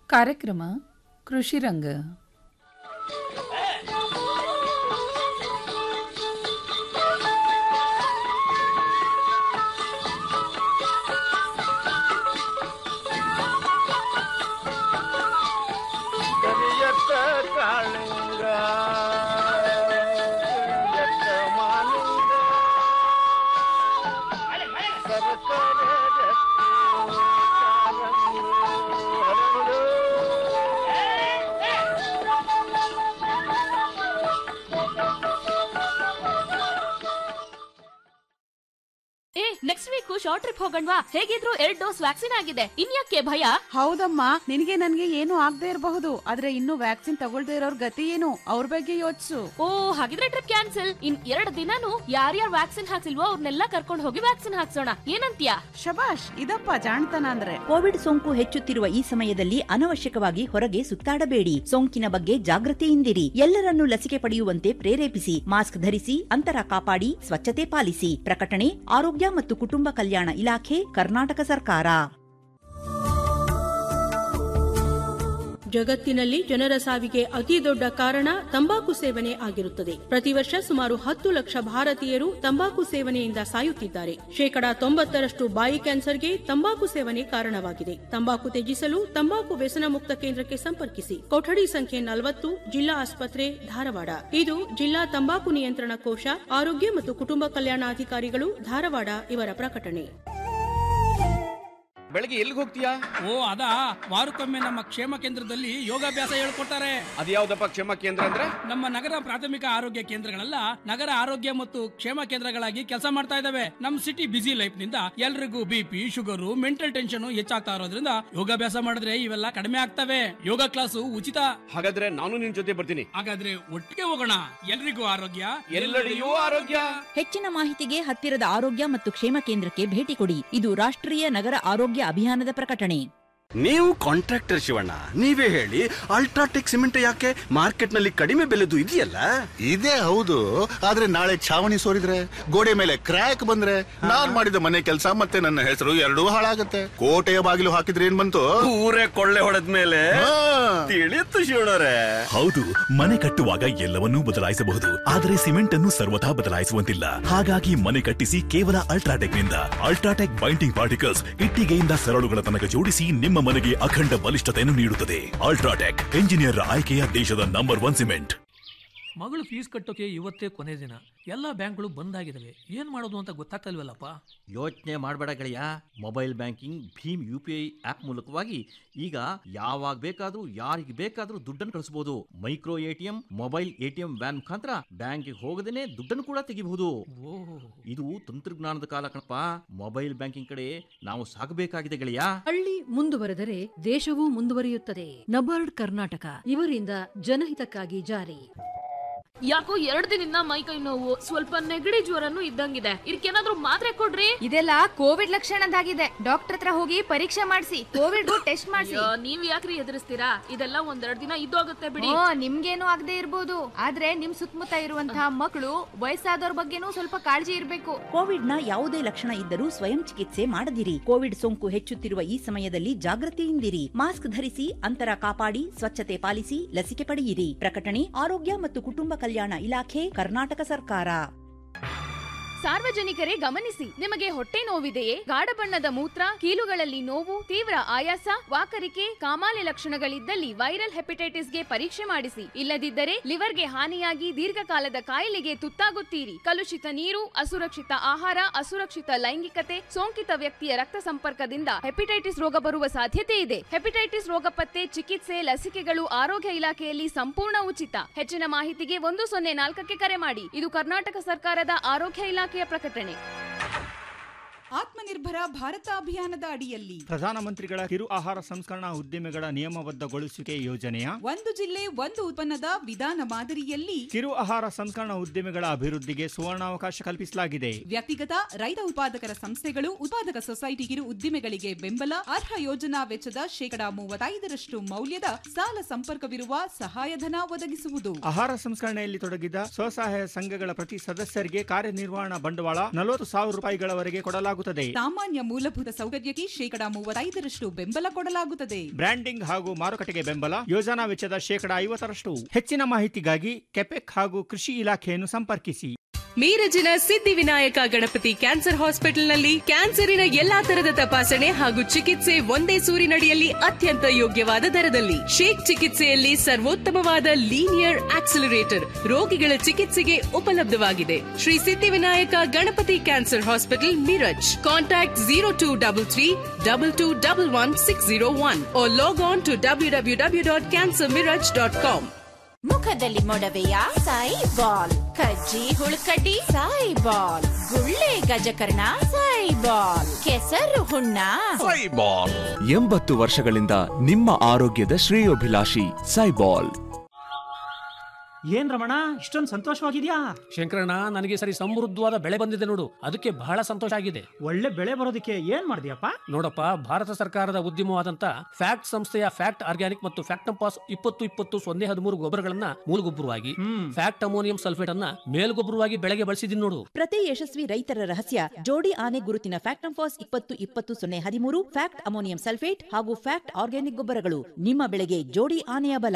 ಕಾರ್ಯಕ್ರಮ ಕೃಷಿರಂಗ ಕರಿಯತ್ತ ಕಾಳಿಂಗ ಕರಿಯತ್ತ ಮಾಲಿಂಗ ಸರಸರ ರತ್ನ ಕಾರಂಗಿ ಹರಡು. ಏ ನೆಕ್ಸ್ಟ್ ವೀಕ್ ಶಾರ್ಟ್ ಟ್ರಿಪ್ ಹೋಗಣ್ವಾ ಹೇಗಿದ್ರು ಎರಡ್ ಡೋಸ್ ವ್ಯಾಕ್ಸಿನ್ ಆಗಿದೆ ಇನ್ಯಾಕೆ ಭಯ ಹೌದಮ್ಮ ನಿನಗೆ ನನ್ಗೆ ಏನು ಆಗದೆ ಇರಬಹುದು ಆದ್ರೆ ಇನ್ನು ವ್ಯಾಕ್ಸಿನ್ ತಗೊಳ್ದೇ ಇರೋರ್ ಗತಿ ಏನು ಅವ್ರ ಬಗ್ಗೆ ಯೋಚಿಸು ಓ ಹಾಗಿದ್ರೆ ಟ್ರಿಪ್ ಕ್ಯಾನ್ಸಲ್ ಇನ್ ಎರಡು ದಿನಾನು ಯಾರ್ಯಾರು ವ್ಯಾಕ್ಸಿನ್ ಹಾಕ್ಸಿಲ್ವೋ ಅವ್ರನ್ನೆಲ್ಲ ಕರ್ಕೊಂಡು ಹೋಗಿ ವ್ಯಾಕ್ಸಿನ್ ಹಾಕ್ಸೋಣ ಏನಂತ್ಯಾ ಶಬಾಷ್ ಇದಪ್ಪ ಜಾಣ್ತನ ಅಂದ್ರೆ ಕೋವಿಡ್ ಸೋಂಕು ಹೆಚ್ಚುತ್ತಿರುವ ಈ ಸಮಯದಲ್ಲಿ ಅನವಶ್ಯಕವಾಗಿ ಹೊರಗೆ ಸುತ್ತಾಡಬೇಡಿ ಸೋಂಕಿನ ಬಗ್ಗೆ ಜಾಗೃತಿಯಿಂದಿರಿ ಎಲ್ಲರನ್ನೂ ಲಸಿಕೆ ಪಡೆಯುವಂತೆ ಪ್ರೇರೇಪಿಸಿ ಮಾಸ್ಕ್ ಧರಿಸಿ ಅಂತರ ಕಾಪಾಡಿ ಸ್ವಚ್ಛತೆ ಪಾಲಿಸಿ ಪ್ರಕಟಣೆ ಆರೋಗ್ಯ ಮತ್ತು ಕುಟುಂಬ ಕಲ್ಯಾಣ ಇಲಾಖೆ ಕರ್ನಾಟಕ ಸರ್ಕಾರ ಜಗತ್ತಿನಲ್ಲಿ ಜನರ ಸಾವಿಗೆ ಅತಿ ದೊಡ್ಡ ಕಾರಣ ತಂಬಾಕು ಸೇವನೆ ಆಗಿರುತ್ತದೆ ಪ್ರತಿ ವರ್ಷ ಸುಮಾರು ಹತ್ತು ಲಕ್ಷ ಭಾರತೀಯರು ತಂಬಾಕು ಸೇವನೆಯಿಂದ ಸಾಯುತ್ತಿದ್ದಾರೆ ಶೇಕಡಾ ತೊಂಬತ್ತರಷ್ಟು ಬಾಯಿ ಕ್ಯಾನ್ಸರ್ಗೆ ತಂಬಾಕು ಸೇವನೆ ಕಾರಣವಾಗಿದೆ ತಂಬಾಕು ತ್ಯಜಿಸಲು ತಂಬಾಕು ವ್ಯಸನ ಮುಕ್ತ ಕೇಂದ್ರಕ್ಕೆ ಸಂಪರ್ಕಿಸಿ ಕೊಠಡಿ ಸಂಖ್ಯೆ ನಲವತ್ತು ಜಿಲ್ಲಾ ಆಸ್ಪತ್ರೆ ಧಾರವಾಡ ಇದು ಜಿಲ್ಲಾ ತಂಬಾಕು ನಿಯಂತ್ರಣ ಕೋಶ ಆರೋಗ್ಯ ಮತ್ತು ಕುಟುಂಬ ಕಲ್ಯಾಣಾಧಿಕಾರಿಗಳು ಧಾರವಾಡ ಇವರ ಪ್ರಕಟಣೆ ಬೆಳಗ್ಗೆ ಎಲ್ಲಿಗೆ ಹೋಗ್ತೀಯಾ ಓ ಅದಾ ವಾರಕ್ಕೊಮ್ಮೆ ನಮ್ಮ ಕ್ಷೇಮ ಕೇಂದ್ರದಲ್ಲಿ ಯೋಗಾಭ್ಯಾಸ ಹೇಳ್ಕೊಡ್ತಾರೆ ಅದ್ಯಾವ್ದಪ್ಪ ಕ್ಷೇಮ ಕೇಂದ್ರ ಅಂದ್ರೆ ನಮ್ಮ ನಗರ ಪ್ರಾಥಮಿಕ ಆರೋಗ್ಯ ಕೇಂದ್ರಗಳೆಲ್ಲ ನಗರ ಆರೋಗ್ಯ ಮತ್ತು ಕ್ಷೇಮ ಕೇಂದ್ರಗಳಾಗಿ ಕೆಲಸ ಮಾಡ್ತಾ ಇದಾವೆ ನಮ್ ಸಿಟಿ ಬಿಸಿ ಲೈಫ್ ನಿಂದ ಎಲ್ರಿಗೂ ಬಿಪಿ ಶುಗರು ಮೆಂಟಲ್ ಟೆನ್ಷನ್ ಹೆಚ್ಚಾಗ್ತಾ ಇರೋದ್ರಿಂದ ಯೋಗಾಭ್ಯಾಸ ಮಾಡಿದ್ರೆ ಇವೆಲ್ಲ ಕಡಿಮೆ ಆಗ್ತವೆ ಯೋಗ ಕ್ಲಾಸು ಉಚಿತ ಹಾಗಾದ್ರೆ ನಾನು ನಿನ್ ಜೊತೆ ಬರ್ತೀನಿ ಹಾಗಾದ್ರೆ ಒಟ್ಟಿಗೆ ಹೋಗೋಣ ಎಲ್ರಿಗೂ ಆರೋಗ್ಯ ಎಲ್ಲೆಡೆಯೂ ಆರೋಗ್ಯ ಹೆಚ್ಚಿನ ಮಾಹಿತಿಗೆ ಹತ್ತಿರದ ಆರೋಗ್ಯ ಮತ್ತು ಕ್ಷೇಮ ಕೇಂದ್ರಕ್ಕೆ ಭೇಟಿ ಕೊಡಿ ಇದು ರಾಷ್ಟ್ರೀಯ ನಗರ ಆರೋಗ್ಯ ಅಭಿಯಾನದ ಪ್ರಕಟಣೆ ನೀವು ಕಾಂಟ್ರಾಕ್ಟರ್ ಶಿವಣ್ಣ ನೀವೇ ಹೇಳಿ ಅಲ್ಟ್ರಾಟೆಕ್ ಸಿಮೆಂಟ್ ಯಾಕೆ ಮಾರ್ಕೆಟ್ ನಲ್ಲಿ ಕಡಿಮೆ ಬೆಲೆದು ಇದೆಯಲ್ಲ ಇದೇ ಹೌದು ಆದ್ರೆ ನಾಳೆ ಛಾವಣಿ ಸೋರಿದ್ರೆ ಗೋಡೆ ಮೇಲೆ ಕ್ರ್ಯಾಕ್ ಬಂದ್ರೆ ನಾನ್ ಮಾಡಿದ ಮನೆ ಕೆಲಸ ಮತ್ತೆ ನನ್ನ ಹೆಸರು ಎರಡೂ ಹಾಳಾಗತ್ತೆ ಕೋಟೆಯ ಬಾಗಿಲು ಹಾಕಿದ್ರೆ ಏನ್ ಬಂತು ಊರೇ ಕೊಳ್ಳೆ ಹೊಡೆದ್ಮೇಲೆ ಹಾ. ತಿಳಿಯುತ್ತು ಶಿವಣ್ಣರೇ ಹೌದು ಮನೆ ಕಟ್ಟುವಾಗ ಎಲ್ಲವನ್ನೂ ಬದಲಾಯಿಸಬಹುದು ಆದರೆ ಸಿಮೆಂಟ್ ಅನ್ನು ಸರ್ವಥಾ ಬದಲಾಯಿಸುವಂತಿಲ್ಲ ಹಾಗಾಗಿ ಮನೆ ಕಟ್ಟಿಸಿ ಕೇವಲ ಅಲ್ಟ್ರಾಟೆಕ್ ನಿಂದ ಅಲ್ಟ್ರಾಟೆಕ್ ಬೈಂಡಿಂಗ್ ಪಾರ್ಟಿಕಲ್ಸ್ ಇಟ್ಟಿಗೆಯಿಂದ ಸರಳುಗಳ ತನಕ ಜೋಡಿಸಿ ನಿಮ್ಮ ಮನೆಗೆ ಅಖಂಡ ಬಲಿಷ್ಠತೆಯನ್ನು ನೀಡುತ್ತದೆ ಅಲ್ಟ್ರಾಟೆಕ್ ಎಂಜಿನಿಯರ್ ಆಯ್ಕೆಯ ದೇಶದ ನಂಬರ್ ಒನ್ ಸಿಮೆಂಟ್ ಮಗಳು ಫೀಸ್ ಕಟ್ಟೋಕೆ ಇವತ್ತೇ ಕೊನೆ ದಿನ ಎಲ್ಲ ಬ್ಯಾಂಕ್ಗಳು ಬಂದ್ ಆಗಿದಾವೆ ಏನ್ ಮಾಡೋದು ಅಂತ ಗೊತ್ತಾಗ್ತಲ್ವಲ್ಲಪ್ಪ ಯೋಚನೆ ಮಾಡಬೇಡ ಗೆಳೆಯ mobile banking Bhim U P I app ಮೂಲಕವಾಗಿ ಈಗ ಯಾವಾಗ ಬೇಕಾದ್ರೂ ಯಾರಿಗೆ ಬೇಕಾದ್ರೂ ದುಡ್ಡನ್ನು ಕಳಿಸಬಹುದು micro ATM mobile ATM van ಮುಖಾಂತರ ಬ್ಯಾಂಕಿಗೆ ಹೋಗದೇನೆ ದುಡ್ಡನ್ನು ಕೂಡ ತೆಗಿಬಹುದು ಇದು ತಂತ್ರಜ್ಞಾನದ ಕಾಲ ಕಣಪ್ಪ ಮೊಬೈಲ್ ಬ್ಯಾಂಕಿಂಗ್ ಕಡೆ ನಾವು ಸಾಗಬೇಕಾಗಿದೆ ಗೆಳೆಯ ಹಳ್ಳಿ ಮುಂದುವರೆದರೆ ದೇಶವೂ ಮುಂದುವರಿಯುತ್ತದೆ ನಬಾರ್ಡ್ ಕರ್ನಾಟಕ ಇವರಿಂದ ಜನಹಿತಕ್ಕಾಗಿ ಜಾರಿ ಯಾಕೋ ಎರಡ್ ದಿನದಿಂದ ಮೈಕೈ ನೋವು ಸ್ವಲ್ಪ ನೆಗಡಿ ಜ್ವರನು ಇದ್ದಂಗಿದೆ ಇದಕ್ಕೇನಾದ್ರೂ ಮಾತ್ರೆ ಕೊಡ್ರಿ ಇದೆಲ್ಲ ಕೋವಿಡ್ ಲಕ್ಷಣದಾಗಿದೆ ಡಾಕ್ಟರ್ ಹತ್ರ ಹೋಗಿ ಪರೀಕ್ಷೆ ಮಾಡಿಸಿ ಕೋವಿಡ್ ಟೆಸ್ಟ್ ಮಾಡಿಸಿ ಅಯ್ಯೋ, ನೀವ್ ಯಾಕ್ರಿ ಎದುರಿಸ್ತೀರಾ ಇದೆಲ್ಲ ಒಂದೆರಡ್ ದಿನ ಇದ್ದೋಗುತ್ತೆ ಬಿಡಿ ಓ ನಿಮ್ಗೇನು ಆಗದೆ ಇರ್ಬೋದು ಆದ್ರೆ ನಿಮ್ ಸುತ್ತಮುತ್ತ ಇರುವಂತಹ ಮಕ್ಕಳು ವಯಸ್ಸಾದವ್ರ ಬಗ್ಗೆನೂ ಸ್ವಲ್ಪ ಕಾಳಜಿ ಇರ್ಬೇಕು ಕೋವಿಡ್ನ ಯಾವುದೇ ಲಕ್ಷಣ ಇದ್ದರೂ ಸ್ವಯಂ ಚಿಕಿತ್ಸೆ ಮಾಡದಿರಿ ಕೋವಿಡ್ ಸೋಂಕು ಹೆಚ್ಚುತ್ತಿರುವ ಈ ಸಮಯದಲ್ಲಿ ಜಾಗೃತಿಯಿಂದಿರಿ ಮಾಸ್ಕ್ ಧರಿಸಿ ಅಂತರ ಕಾಪಾಡಿ ಸ್ವಚ್ಛತೆ ಪಾಲಿಸಿ ಲಸಿಕೆ ಪಡೆಯಿರಿ ಪ್ರಕಟಣೆ ಆರೋಗ್ಯ ಮತ್ತು ಕುಟುಂಬ ಕಲ್ಯಾಣ ಇಲಾಖೆ ಕರ್ನಾಟಕ ಸರ್ಕಾರ ಸಾರ್ವಜನಿಕರೇ ಗಮನಿಸಿ ನಿಮಗೆ ಹೊಟ್ಟೆ ನೋವಿದೆಯೇ ಗಾಢ ಬಣ್ಣದ ಮೂತ್ರ ಕೀಲುಗಳಲ್ಲಿ ನೋವು ತೀವ್ರ ಆಯಾಸ ವಾಕರಿಕೆ ಕಾಮಾಲೆ ಲಕ್ಷಣಗಳಿದ್ದಲ್ಲಿ ವೈರಲ್ ಹೆಪಟೈಟಿಸ್ಗೆ ಪರೀಕ್ಷೆ ಮಾಡಿಸಿ ಇಲ್ಲದಿದ್ದರೆ ಲಿವರ್ಗೆ ಹಾನಿಯಾಗಿ ದೀರ್ಘಕಾಲದ ಕಾಯಿಲೆಗೆ ತುತ್ತಾಗುತ್ತೀರಿ ಕಲುಷಿತ ನೀರು ಅಸುರಕ್ಷಿತ ಆಹಾರ ಅಸುರಕ್ಷಿತ ಲೈಂಗಿಕತೆ ಸೋಂಕಿತ ವ್ಯಕ್ತಿಯ ರಕ್ತ ಸಂಪರ್ಕದಿಂದ ಹೆಪಟೈಟಿಸ್ ರೋಗ ಬರುವ ಸಾಧ್ಯತೆ ಇದೆ ಹೆಪಟೈಟಿಸ್ ರೋಗ ಪತ್ತೆ ಚಿಕಿತ್ಸೆ ಲಸಿಕೆಗಳು ಆರೋಗ್ಯ ಇಲಾಖೆಯಲ್ಲಿ ಸಂಪೂರ್ಣ ಉಚಿತ ಹೆಚ್ಚಿನ ಮಾಹಿತಿಗೆ ಒಂದು ಸೊನ್ನೆ ನಾಲ್ಕಕ್ಕೆ ಕರೆ ಮಾಡಿ ಇದು ಕರ್ನಾಟಕ ಸರ್ಕಾರದ ಆರೋಗ್ಯ ಇಲಾಖೆಯ ಪ್ರಕಟಣೆ ಆತ್ಮನಿರ್ಭರ ಭಾರತ ಅಭಿಯಾನದ ಅಡಿಯಲ್ಲಿ ಪ್ರಧಾನಮಂತ್ರಿಗಳ ಕಿರು ಆಹಾರ ಸಂಸ್ಕರಣಾ ಉದ್ದಿಮೆಗಳ ನಿಯಮಬದ್ಧಗೊಳಿಸುವಿಕೆ ಯೋಜನೆಯ ಒಂದು ಜಿಲ್ಲೆ ಒಂದು ಉತ್ಪನ್ನದ ವಿಧಾನ ಮಾದರಿಯಲ್ಲಿ ಕಿರು ಆಹಾರ ಸಂಸ್ಕರಣಾ ಉದ್ದಿಮೆಗಳ ಅಭಿವೃದ್ಧಿಗೆ ಸುವರ್ಣಾವಕಾಶ ಕಲ್ಪಿಸಲಾಗಿದೆ ವ್ಯಕ್ತಿಗತ ರೈತ ಉತ್ಪಾದಕರ ಸಂಸ್ಥೆಗಳು ಉತ್ಪಾದಕ ಸೊಸೈಟಿ ಕಿರು ಉದ್ದಿಮೆಗಳಿಗೆ ಬೆಂಬಲ ಅರ್ಹ ಯೋಜನಾ ವೆಚ್ಚದ ಶೇಕಡಾ ಮೂವತ್ತೈದರಷ್ಟು ಮೌಲ್ಯದ ಸಾಲ ಸಂಪರ್ಕವಿರುವ ಸಹಾಯಧನ ಒದಗಿಸುವುದು ಆಹಾರ ಸಂಸ್ಕರಣೆಯಲ್ಲಿ ತೊಡಗಿದ ಸ್ವಸಹಾಯ ಸಂಘಗಳ ಪ್ರತಿ ಸದಸ್ಯರಿಗೆ ಕಾರ್ಯನಿರ್ವಹಣಾ ಬಂಡವಾಳ ನಲವತ್ತು ಸಾವಿರ ರೂಪಾಯಿಗಳವರೆಗೆ ಕೊಡಲಾಗುತ್ತದೆ ಕೊಡಲಾಗುತ್ತದೆ ಸಾಮಾನ್ಯ ಮೂಲಭೂತ ಸೌಕರ್ಯಕ್ಕೆ ಶೇಕಡಾ ಮೂವತ್ತೈದರಷ್ಟು ಬೆಂಬಲ ಕೊಡಲಾಗುತ್ತದೆ ಬ್ರ್ಯಾಂಡಿಂಗ್ ಹಾಗೂ ಮಾರುಕಟ್ಟೆಗೆ ಬೆಂಬಲ ಯೋಜನಾ ವೆಚ್ಚದ ಶೇಕಡಾ ಐವತ್ತರಷ್ಟು ಹೆಚ್ಚಿನ ಮಾಹಿತಿಗಾಗಿ ಕೆಪೆಕ್ ಹಾಗೂ ಕೃಷಿ ಇಲಾಖೆಯನ್ನು ಸಂಪರ್ಕಿಸಿ ಮೀರಜಿನ ಸಿದ್ಧಿವಿನಾಯಕ ಗಣಪತಿ ಕ್ಯಾನ್ಸರ್ ಹಾಸ್ಪಿಟಲ್ನಲ್ಲಿ ಕ್ಯಾನ್ಸರಿನ ಎಲ್ಲಾ ತರದ ತಪಾಸಣೆ ಹಾಗೂ ಚಿಕಿತ್ಸೆ ಒಂದೇ ಸೂರಿನಡಿಯಲ್ಲಿ ಅತ್ಯಂತ ಯೋಗ್ಯವಾದ ದರದಲ್ಲಿ ಶೇಕ್ ಚಿಕಿತ್ಸೆಯಲ್ಲಿ ಸರ್ವೋತ್ತಮವಾದ ಲೀನಿಯರ್ ಆಕ್ಸಿಲರೇಟರ್ ರೋಗಿಗಳ ಚಿಕಿತ್ಸೆಗೆ ಉಪಲಬ್ಧವಾಗಿದೆ Shri Siddhivinayak Ganapati cancer hospital Miraj contact zero two double three double two double one six zero one log on to W W W dot cancer Miraj dot com ಮುಖದಲ್ಲಿ ಮೊಡವೆಯ ಸಾಯಿ ಬಾಲ್ ಕಜ್ಜಿ ಹುಳುಕಡ್ಡಿ ಸಾಯಿ ಬಾಲ್ ಗುಳ್ಳೆ ಗಜಕರ್ಣ ಸಾಯಿ ಬಾಲ್ ಕೆಸರು ಹುಣ್ಣ ಸೈಬಾಲ್ ಎಂಬತ್ತು ವರ್ಷಗಳಿಂದ ನಿಮ್ಮ ಆರೋಗ್ಯದ ಶ್ರೇಯೋಭಿಲಾಷಿ ಸೈಬಾಲ್ ಏನ್ ರಮಣ ಇಷ್ಟೊಂದು ಸಂತೋಷವಾಗಿದ್ಯಾ ಶಂಕರಣ್ಣ ನನಗೆ ಸರಿ ಸಮೃದ್ಧವಾದ ಬೆಳೆ ಬಂದಿದೆ ನೋಡು ಅದಕ್ಕೆ ಬಹಳ ಸಂತೋಷ ಆಗಿದೆ ಒಳ್ಳೆ ಬೆಳೆ ಬರೋದಕ್ಕೆ ಏನ್ ಮಾಡಿದ್ಯಪ್ಪ ನೋಡಪ್ಪ ಭಾರತ ಸರ್ಕಾರದ ಉದ್ಯಮವಾದಂತ ಫ್ಯಾಕ್ಟ್ ಸಂಸ್ಥೆಯ ಫ್ಯಾಕ್ಟ್ ಆರ್ಗ್ಯಾನಿಕ್ ಮತ್ತು ಫ್ಯಾಕ್ಟಂಪಾಸ್ ಇಪ್ಪತ್ತು ಇಪ್ಪತ್ತು ಸೊನ್ನೆ ಹದಿಮೂರು ಗೊಬ್ಬರಗಳನ್ನ ಮೂಲಗೊಬ್ಬರವಾಗಿ ಫ್ಯಾಕ್ಟ್ ಅಮೋನಿಯಂ ಸಲ್ಫೇಟ್ ಅನ್ನ ಮೇಲ್ಗೊಬ್ಬರವಾಗಿ ಬೆಳೆಗೆ ಬಳಸಿದೀನಿ ನೋಡು ಪ್ರತಿ ಯಶಸ್ವಿ ರೈತರ ರಹಸ್ಯ ಜೋಡಿ ಆನೆ ಗುರುತಿನ ಫ್ಯಾಕ್ಟಂಫಾಸ್ ಇಪ್ಪತ್ತು ಇಪ್ಪತ್ತು ಸೊನ್ನೆ ಹದಿಮೂರು ಫ್ಯಾಕ್ಟ್ ಅಮೋನಿಯಂ ಸಲ್ಫೇಟ್ ಹಾಗೂ ಫ್ಯಾಕ್ಟ್ ಆರ್ಗ್ಯಾನಿಕ್ ಗೊಬ್ಬರಗಳು ನಿಮ್ಮ ಬೆಳೆಗೆ ಜೋಡಿ ಆನೆಯ ಬಲ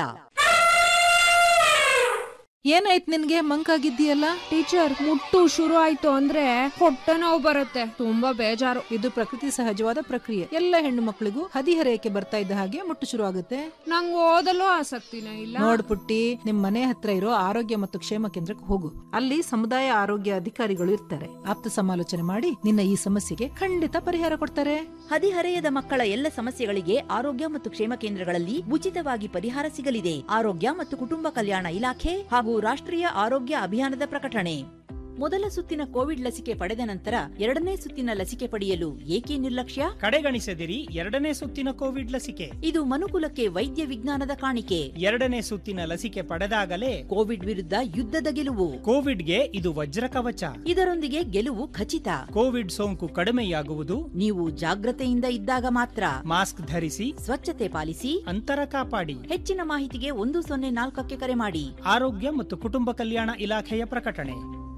ಏನಾಯ್ತು ನಿನ್ಗೆ ಮಂಕಾಗಿದ್ದೀಯಲ್ಲ ಟೀಚರ್ ಮುಟ್ಟು ಶುರು ಆಯ್ತು ಅಂದ್ರೆ ಹೊಟ್ಟೆ ನೋವು ಬರುತ್ತೆ ತುಂಬಾ ಬೇಜಾರು ಇದು ಪ್ರಕೃತಿ ಸಹಜವಾದ ಪ್ರಕ್ರಿಯೆ ಎಲ್ಲ ಹೆಣ್ಣು ಮಕ್ಕಳಿಗೂ ಹದಿಹರೆಯಕ್ಕೆ ಬರ್ತಾ ಇದ್ದ ಹಾಗೆ ಮುಟ್ಟು ಶುರು ಆಗುತ್ತೆ ನಂಗೆ ಓದಲು ಆಸಕ್ತಿನೇ ಇಲ್ಲ ನೋಡ್ ಪುಟ್ಟಿ ನಿಮ್ ಮನೆ ಹತ್ರ ಇರೋ ಆರೋಗ್ಯ ಮತ್ತು ಕ್ಷೇಮ ಕೇಂದ್ರಕ್ಕೆ ಹೋಗು ಅಲ್ಲಿ ಸಮುದಾಯ ಆರೋಗ್ಯ ಅಧಿಕಾರಿಗಳು ಇರ್ತಾರೆ ಆಪ್ತ ಸಮಾಲೋಚನೆ ಮಾಡಿ ನಿನ್ನ ಈ ಸಮಸ್ಯೆಗೆ ಖಂಡಿತ ಪರಿಹಾರ ಕೊಡ್ತಾರೆ ಹದಿಹರೆಯದ ಮಕ್ಕಳ ಎಲ್ಲ ಸಮಸ್ಯೆಗಳಿಗೆ ಆರೋಗ್ಯ ಮತ್ತು ಕ್ಷೇಮ ಕೇಂದ್ರಗಳಲ್ಲಿ ಉಚಿತವಾಗಿ ಪರಿಹಾರ ಸಿಗಲಿದೆ ಆರೋಗ್ಯ ಮತ್ತು ಕುಟುಂಬ ಕಲ್ಯಾಣ ಇಲಾಖೆ ಹಾಗೂ ರಾಷ್ಟ್ರೀಯ ಆರೋಗ್ಯ ಅಭಿಯಾನದ ಪ್ರಕಟಣೆ ಮೊದಲ ಸುತ್ತಿನ ಕೋವಿಡ್ ಲಸಿಕೆ ಪಡೆದ ನಂತರ ಎರಡನೇ ಸುತ್ತಿನ ಲಸಿಕೆ ಪಡೆಯಲು ಏಕೆ ನಿರ್ಲಕ್ಷ್ಯ ಕಡೆಗಣಿಸದಿರಿ ಎರಡನೇ ಸುತ್ತಿನ ಕೋವಿಡ್ ಲಸಿಕೆ ಇದು ಮನುಕುಲಕ್ಕೆ ವೈದ್ಯ ವಿಜ್ಞಾನದ ಕಾಣಿಕೆ ಎರಡನೇ ಸುತ್ತಿನ ಲಸಿಕೆ ಪಡೆದಾಗಲೇ ಕೋವಿಡ್ ವಿರುದ್ಧ ಯುದ್ಧದ ಗೆಲುವು ಕೋವಿಡ್ಗೆ ಇದು ವಜ್ರ ಕವಚ ಇದರೊಂದಿಗೆ ಗೆಲುವು ಖಚಿತ ಕೋವಿಡ್ ಸೋಂಕು ಕಡಿಮೆಯಾಗುವುದು ನೀವು ಜಾಗ್ರತೆಯಿಂದ ಇದ್ದಾಗ ಮಾತ್ರ ಮಾಸ್ಕ್ ಧರಿಸಿ ಸ್ವಚ್ಛತೆ ಪಾಲಿಸಿ ಅಂತರ ಕಾಪಾಡಿ ಹೆಚ್ಚಿನ ಮಾಹಿತಿಗೆ ಒಂದು ಸೊನ್ನೆ ನಾಲ್ಕಕ್ಕೆ ಕರೆ ಮಾಡಿ ಆರೋಗ್ಯ ಮತ್ತು ಕುಟುಂಬ ಕಲ್ಯಾಣ ಇಲಾಖೆಯ ಪ್ರಕಟಣೆ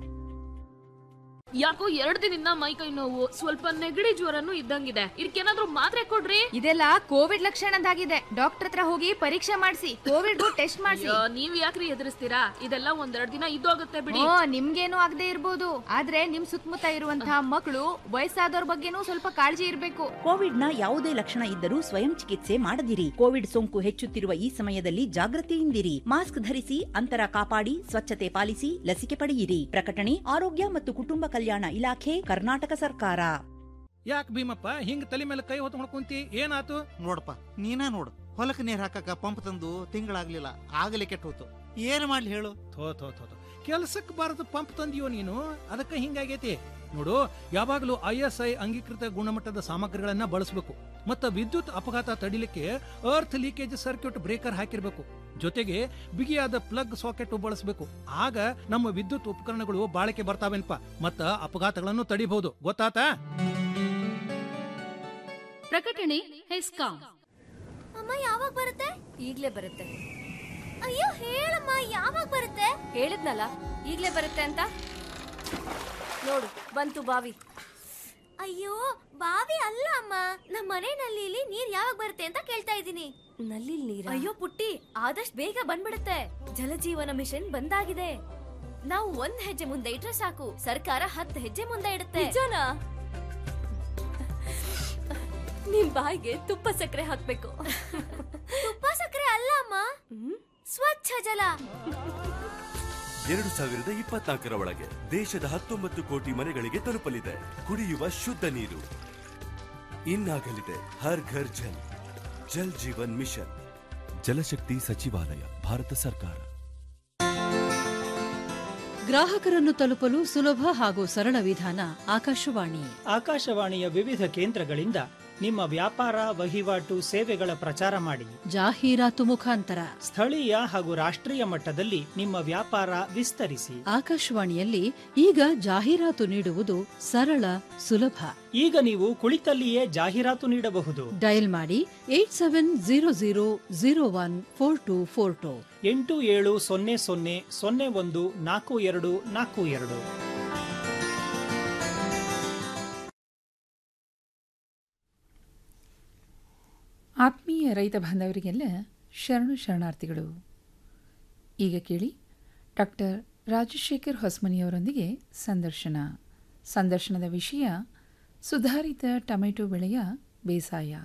ಯಾಕೋ ಎರಡ್ ದಿನದಿಂದ ಮೈ ಕೈ ನೋವು ಸ್ವಲ್ಪ ನೆಗಡಿ ಜ್ವರನು ಇದ್ದಂಗಿದೆ ಇದಕ್ಕೇನಾದ್ರೂ ಮಾತ್ರೆ ಕೊಡ್ರಿ ಇದೆಲ್ಲ ಕೋವಿಡ್ ಲಕ್ಷಣದಾಗಿದೆ ಡಾಕ್ಟರ್ ಹತ್ರ ಹೋಗಿ ಪರೀಕ್ಷೆ ಮಾಡಿಸಿ ಕೋವಿಡ್ ಟೆಸ್ಟ್ ಮಾಡಿಸಿ ಅಯ್ಯೋ, ನೀವ್ ಯಾಕ್ರಿ ಎದುರಿಸ್ತೀರಾ ಇದೆಲ್ಲ ಒಂದೆರಡ್ ದಿನ ಇದ್ದೋಗುತ್ತೆ ಬಿಡಿ ಓ ನಿಮ್ಗೇನು ಆಗದೆ ಇರ್ಬೋದು ಆದ್ರೆ ನಿಮ್ ಸುತ್ತಮುತ್ತ ಇರುವಂತಹ ಮಕ್ಕಳು ವಯಸ್ಸಾದವ್ರ ಬಗ್ಗೆನೂ ಸ್ವಲ್ಪ ಕಾಳಜಿ ಇರ್ಬೇಕು ಕೋವಿಡ್ ನ ಯಾವುದೇ ಲಕ್ಷಣ ಇದ್ದರೂ ಸ್ವಯಂ ಚಿಕಿತ್ಸೆ ಮಾಡದಿರಿ ಕೋವಿಡ್ ಸೋಂಕು ಹೆಚ್ಚುತ್ತಿರುವ ಈ ಸಮಯದಲ್ಲಿ ಜಾಗೃತಿಯಿಂದಿರಿ ಮಾಸ್ಕ್ ಧರಿಸಿ ಅಂತರ ಕಾಪಾಡಿ ಸ್ವಚ್ಛತೆ ಪಾಲಿಸಿ ಲಸಿಕೆ ಪಡೆಯಿರಿ ಪ್ರಕಟಣೆ ಆರೋಗ್ಯ ಮತ್ತು ಕುಟುಂಬ ಕಲ್ಯಾಣ ಇಲಾಖೆ ಕರ್ನಾಟಕ ಸರ್ಕಾರ ಯಾಕೆ ಭೀಮಪ್ಪ ಹಿಂಗ್ ತಲೆ ಮೇಲೆ ಕೈ ಹೊತ್ತು ಕುಂತಿ ಏನಾತು ನೋಡಪ್ಪ ನೀನ ನೋಡು ಹೊಲಕ್ಕೆ ನೀರ್ ಹಾಕಕ್ಕ ಪಂಪ್ ತಂದು ತಿಂಗಳಾಗ್ಲಿಲ್ಲ ಆಗಲೇ ಕೆಟ್ಟ ಹೋತು ಏನ್ ಮಾಡ್ಲಿ ಹೇಳು ಥೋ ಥೋ ಥೋ ಥೋ. ಕೆಲ್ಸಕ್ಕೆ ಬಾರದು ಪಂಪ್ ತಂದಿಯೋ ನೀನು ಅದಕ್ಕೆ ಹಿಂಗಾಗೈತಿ ನೋಡು ಯಾವಾಗಲೂ ಐ ಎಸ್ ಐ ಅಂಗೀಕೃತ ಗುಣಮಟ್ಟದ ಸಾಮಗ್ರಿಗಳನ್ನ ಬಳಸಬೇಕು ಮತ್ತು ವಿದ್ಯುತ್ ಅಪಘಾತ ತಡಿಲಿಕ್ಕೆ ಅರ್ತ್ ಲೀಕೇಜ್ ಸರ್ಕ್ಯೂಟ್ ಬ್ರೇಕರ್ ಹಾಕಿರ್ಬೇಕು ಜೊತೆಗೆ ಬಿಗಿಯಾದ ಪ್ಲಗ್ ಸಾಕೆಟ್ ಬಳಸಬೇಕು ಆಗ ನಮ್ಮ ವಿದ್ಯುತ್ ಉಪಕರಣಗಳು ಬಾಳಿಕೆ ಬರ್ತಾವೇನಪ್ಪ ಮತ್ತ ಅಪಘಾತಗಳನ್ನು ತಡಿಬಹುದು ಗೊತ್ತಾತಾ ಪ್ರಕಟಣೆ ಹೆಸ್ಕಾಂ ಅಮ್ಮ ಯಾವಾಗ ಬರುತ್ತೆ ಈಗ್ಲೇ ಬರುತ್ತೆ ಅಯ್ಯೋ ಹೇಳಮ್ಮ ಯಾವಾಗ ಬರುತ್ತೆ ಹೇಳಿದ್ನಲ್ಲ ಈಗ್ಲೇ ಬರುತ್ತೆ ಅಂತ ನೋಡು ಬಂತು ಬಾವಿ ಅಯ್ಯೋ ಬಾವಿ ಅಲ್ಲ ಅಮ್ಮ ನಮ್ಮ ಮನೆ ನಲ್ಲಿಲಿ ನೀರ್ ಯಾವಾಗ ಬರುತ್ತೆ ಅಂತ ಕೇಳ್ತಾ ಇದ್ದೀನಿ ನಲ್ಲಿ ನೀರ ಅಯ್ಯೋ ಪುಟ್ಟಿ ಆದಷ್ಟು ಬೇಗ ಬಂದ್ಬಿಡುತ್ತೆ ಜಲಜೀವನ ಮಿಷನ್ ಬಂದಾಗಿದೆ ನಾವು ಒಂದ್ ಹೆಜ್ಜೆ ಮುಂದೆ ಇಟ್ರೆ ಸಾಕು ಸರ್ಕಾರ ಹತ್ತು ಹೆಜ್ಜೆ ಮುಂದೆ ಇಡುತ್ತೆ ನಿಜನಾ ನಿಮ್ ಬಾಯಿಗೆ ತುಪ್ಪ ಸಕ್ಕರೆ ಹಾಕ್ಬೇಕು ತುಪ್ಪ ಸಕ್ಕರೆ ಅಲ್ಲ ಅಮ್ಮ ಸ್ವಚ್ಛ ಜಲ ಎರಡು ಸಾವಿರದ ಇಪ್ಪತ್ನಾಲ್ಕರ ಒಳಗೆ ದೇಶದ ಹತ್ತೊಂಬತ್ತು ಕೋಟಿ ಮನೆಗಳಿಗೆ ತಲುಪಲಿದೆ ಕುಡಿಯುವ ಶುದ್ಧ ನೀರು ಇನ್ನಾಗಲಿದೆ ಹರ್ ಘರ್ ಜಲ್ ಜಲ್ ಜೀವನ್ ಮಿಷನ್ ಜಲಶಕ್ತಿ ಸಚಿವಾಲಯ ಭಾರತ ಸರ್ಕಾರ ಗ್ರಾಹಕರನ್ನು ತಲುಪಲು ಸುಲಭ ಹಾಗೂ ಸರಳ ವಿಧಾನ ಆಕಾಶವಾಣಿ ಆಕಾಶವಾಣಿಯ ವಿವಿಧ ಕೇಂದ್ರಗಳಿಂದ ನಿಮ್ಮ ವ್ಯಾಪಾರ ವಹಿವಾಟು ಸೇವೆಗಳ ಪ್ರಚಾರ ಮಾಡಿ ಜಾಹೀರಾತು ಮುಖಾಂತರ ಸ್ಥಳೀಯ ಹಾಗೂ ರಾಷ್ಟ್ರೀಯ ಮಟ್ಟದಲ್ಲಿ ನಿಮ್ಮ ವ್ಯಾಪಾರ ವಿಸ್ತರಿಸಿ ಆಕಾಶವಾಣಿಯಲ್ಲಿ ಈಗ ಜಾಹೀರಾತು ನೀಡುವುದು ಸರಳ ಸುಲಭ ಈಗ ನೀವು ಕುಳಿತಲ್ಲಿಯೇ ಜಾಹೀರಾತು ನೀಡಬಹುದು ಡಯಲ್ ಮಾಡಿ eight seven zero zero zero one four two four two ಎಂಟು ಏಳು ಸೊನ್ನೆ ಸೊನ್ನೆ ಸೊನ್ನೆ ಒಂದು ನಾಲ್ಕು ಎರಡು ನಾಲ್ಕು ಎರಡು ಆತ್ಮೀಯ ರೈತ ಬಾಂಧವರಿಗೆಲ್ಲ ಶರಣು ಶರಣಾರ್ಥಿಗಳು ಈಗ ಕೇಳಿ ಡಾಕ್ಟರ್ ರಾಜಶೇಖರ್ ಹೊಸ್ಮನಿಯವರೊಂದಿಗೆ ಸಂದರ್ಶನ ಸಂದರ್ಶನದ ವಿಷಯ ಸುಧಾರಿತ ಟೊಮೆಟೊ ಬೆಳೆಯ ಬೇಸಾಯ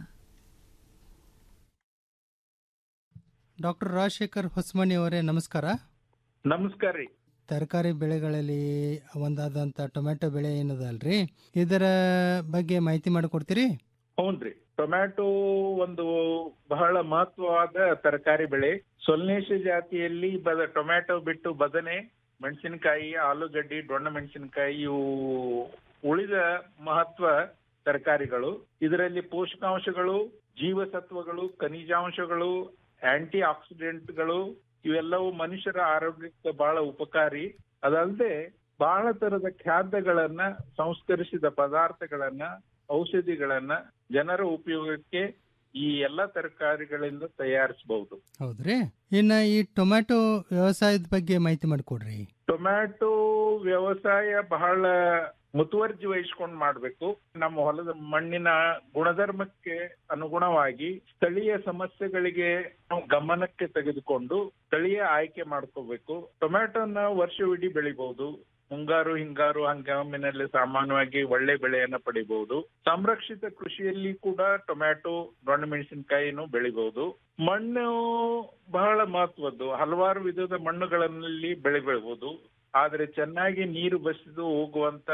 ಡಾಕ್ಟರ್ ರಾಜಶೇಖರ್ ಹೊಸ್ಮನಿ ಅವರೇ ನಮಸ್ಕಾರ ನಮಸ್ಕಾರ ರೀ ತರಕಾರಿ ಬೆಳೆಗಳಲ್ಲಿ ಒಂದಾದಂಥ ಟೊಮೆಟೊ ಬೆಳೆ ಏನದಲ್ರಿ ಇದರ ಬಗ್ಗೆ ಮಾಹಿತಿ ಮಾಡಿಕೊಡ್ತೀರಿ ಹೌನ್ರಿ ಟೊಮ್ಯಾಟೊ ಒಂದು ಬಹಳ ಮಹತ್ವವಾದ ತರಕಾರಿ ಬೆಳೆ ಸೊಲ್ನೇಶ ಜಾತಿಯಲ್ಲಿ ಬದ ಟೊಮ್ಯಾಟೊ ಬಿಟ್ಟು ಬದನೆ ಮೆಣಸಿನಕಾಯಿ ಆಲೂಗಡ್ಡಿ ಡೊಣ್ಣ ಮೆಣಸಿನಕಾಯಿ ಇವು ಉಳಿದ ಮಹತ್ವ ತರಕಾರಿಗಳು ಇದರಲ್ಲಿ ಪೋಷಕಾಂಶಗಳು ಜೀವಸತ್ವಗಳು ಖನಿಜಾಂಶಗಳು ಆಂಟಿ ಆಕ್ಸಿಡೆಂಟ್ಗಳು ಇವೆಲ್ಲವೂ ಮನುಷ್ಯರ ಆರೋಗ್ಯಕ್ಕೆ ಬಹಳ ಉಪಕಾರಿ ಅದಲ್ಲದೆ ಬಹಳ ತರದ ಖಾದ್ಯಗಳನ್ನ ಸಂಸ್ಕರಿಸಿದ ಪದಾರ್ಥಗಳನ್ನ ಔಷಧಿಗಳನ್ನ ಜನರ ಉಪಯೋಗಕ್ಕೆ ಈ ಎಲ್ಲ ತರಕಾರಿಗಳಿಂದ ತಯಾರಿಸಬಹುದು ಹೌದ್ರಿ ಇನ್ನು ಈ ಟೊಮೆಟೊ ವ್ಯವಸಾಯದ ಬಗ್ಗೆ ಮಾಹಿತಿ ಮಾಡಿಕೊಡ್ರಿ ಟೊಮ್ಯಾಟೊ ವ್ಯವಸಾಯ ಬಹಳ ಮುತುವರ್ಜಿ ವಹಿಸ್ಕೊಂಡು ಮಾಡ್ಬೇಕು ನಮ್ಮ ಹೊಲದ ಮಣ್ಣಿನ ಗುಣಧರ್ಮಕ್ಕೆ ಅನುಗುಣವಾಗಿ ಸ್ಥಳೀಯ ಸಮಸ್ಯೆಗಳಿಗೆ ನಾವು ಗಮನಕ್ಕೆ ತೆಗೆದುಕೊಂಡು ಸ್ಥಳೀಯ ಆಯ್ಕೆ ಮಾಡ್ಕೋಬೇಕು ಟೊಮ್ಯಾಟೊನ ವರ್ಷವಿಡೀ ಬೆಳಿಬಹುದು ಮುಂಗಾರು ಹಿಂಗಾರು ಹಂಗಾಮಿನಲ್ಲಿ ಸಾಮಾನ್ಯವಾಗಿ ಒಳ್ಳೆ ಬೆಳೆಯನ್ನ ಪಡಿಬಹುದು ಸಂರಕ್ಷಿತ ಕೃಷಿಯಲ್ಲಿ ಕೂಡ ಟೊಮ್ಯಾಟೊ ದೊಣ್ಣೆ ಮೆಣಸಿನಕಾಯಿನೂ ಬೆಳಿಬಹುದು ಮಣ್ಣು ಬಹಳ ಮಹತ್ವದ್ದು ಹಲವಾರು ವಿಧದ ಮಣ್ಣುಗಳಲ್ಲಿ ಬೆಳೆ ಬೆಳಬಹುದು ಆದ್ರೆ ಚೆನ್ನಾಗಿ ನೀರು ಬಸಿದು ಹೋಗುವಂತ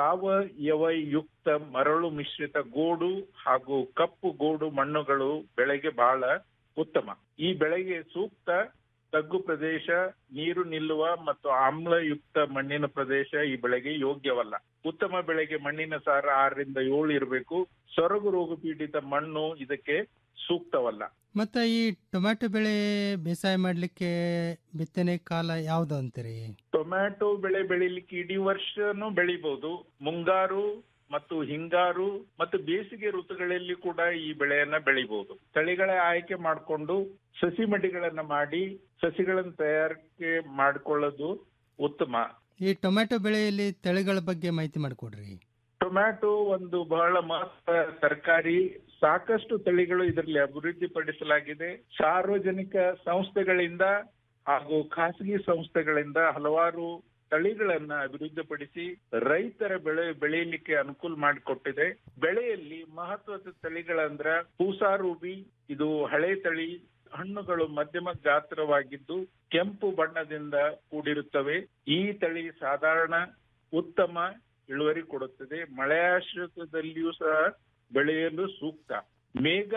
ಸಾವಯವ ಯುಕ್ತ ಮರಳು ಮಿಶ್ರಿತ ಗೋಡು ಹಾಗೂ ಕಪ್ಪು ಗೋಡು ಮಣ್ಣುಗಳು ಬೆಳೆಗೆ ಬಹಳ ಉತ್ತಮ ಈ ಬೆಳೆಗೆ ಸೂಕ್ತ ತಗ್ಗು ಪ್ರದೇಶ ನೀರು ನಿಲ್ಲುವ ಮತ್ತು ಆಮ್ಲಯುಕ್ತ ಮಣ್ಣಿನ ಪ್ರದೇಶ ಈ ಬೆಳೆಗೆ ಯೋಗ್ಯವಲ್ಲ ಉತ್ತಮ ಬೆಳೆಗೆ ಮಣ್ಣಿನ ಸಾರ ಆರರಿಂದ ಏಳು ಇರಬೇಕು ಸೊರಗು ರೋಗ ಪೀಡಿತ ಮಣ್ಣು ಇದಕ್ಕೆ ಸೂಕ್ತವಲ್ಲ ಮತ್ತೆ ಈ ಟೊಮೆಟೊ ಬೆಳೆ ಬೇಸಾಯ ಮಾಡ್ಲಿಕ್ಕೆ ಬಿತ್ತನೆ ಕಾಲ ಯಾವ್ದು ಅಂತೀರಿ ಟೊಮ್ಯಾಟೊ ಬೆಳೆ ಬೆಳಿಲಿಕ್ಕೆ ಇಡೀ ವರ್ಷನೂ ಬೆಳಿಬಹುದು ಮುಂಗಾರು ಮತ್ತು ಹಿಂಗಾರು ಮತ್ತು ಬೇಸಿಗೆ ಋತುಗಳಲ್ಲಿ ಕೂಡ ಈ ಬೆಳೆಯನ್ನ ಬೆಳಿಬಹುದು ತಳಿಗಳ ಆಯ್ಕೆ ಮಾಡಿಕೊಂಡು ಸಸಿ ಮಡಿಗಳನ್ನ ಮಾಡಿ ಸಸಿಗಳನ್ನ ತಯಾರಿಕೆ ಮಾಡಿಕೊಳ್ಳೋದು ಉತ್ತಮ ಈ ಟೊಮೆಟೊ ಬೆಳೆಯಲ್ಲಿ ತಳಿಗಳ ಬಗ್ಗೆ ಮಾಹಿತಿ ಮಾಡಿಕೊಡ್ರಿ ಟೊಮ್ಯಾಟೊ ಒಂದು ಬಹಳ ಮಹತ್ವ ತರಕಾರಿ ಸಾಕಷ್ಟು ತಳಿಗಳು ಇದರಲ್ಲಿ ಅಭಿವೃದ್ಧಿ ಪಡಿಸಲಾಗಿದೆ ಸಾರ್ವಜನಿಕ ಸಂಸ್ಥೆಗಳಿಂದ ಹಾಗೂ ಖಾಸಗಿ ಸಂಸ್ಥೆಗಳಿಂದ ಹಲವಾರು ತಳಿಗಳನ್ನ ಅಭಿವೃದ್ಧಿಪಡಿಸಿ ರೈತರ ಬೆಳೆ ಬೆಳೆಯಲಿಕ್ಕೆ ಅನುಕೂಲ ಮಾಡಿಕೊಟ್ಟಿದೆ ಬೆಳೆಯಲ್ಲಿ ಮಹತ್ವದ ತಳಿಗಳಂದ್ರ ಪೂಸಾರೂಬಿ ಇದು ಹಳೆ ತಳಿ ಹಣ್ಣುಗಳು ಮಧ್ಯಮ ಗಾತ್ರವಾಗಿದ್ದು ಕೆಂಪು ಬಣ್ಣದಿಂದ ಕೂಡಿರುತ್ತವೆ ಈ ತಳಿ ಸಾಧಾರಣ ಉತ್ತಮ ಇಳುವರಿ ಕೊಡುತ್ತದೆ ಮಳೆಯಾಶ್ರಿತದಲ್ಲಿಯೂ ಸಹ ಬೆಳೆಯಲು ಸೂಕ್ತ ಮೇಘ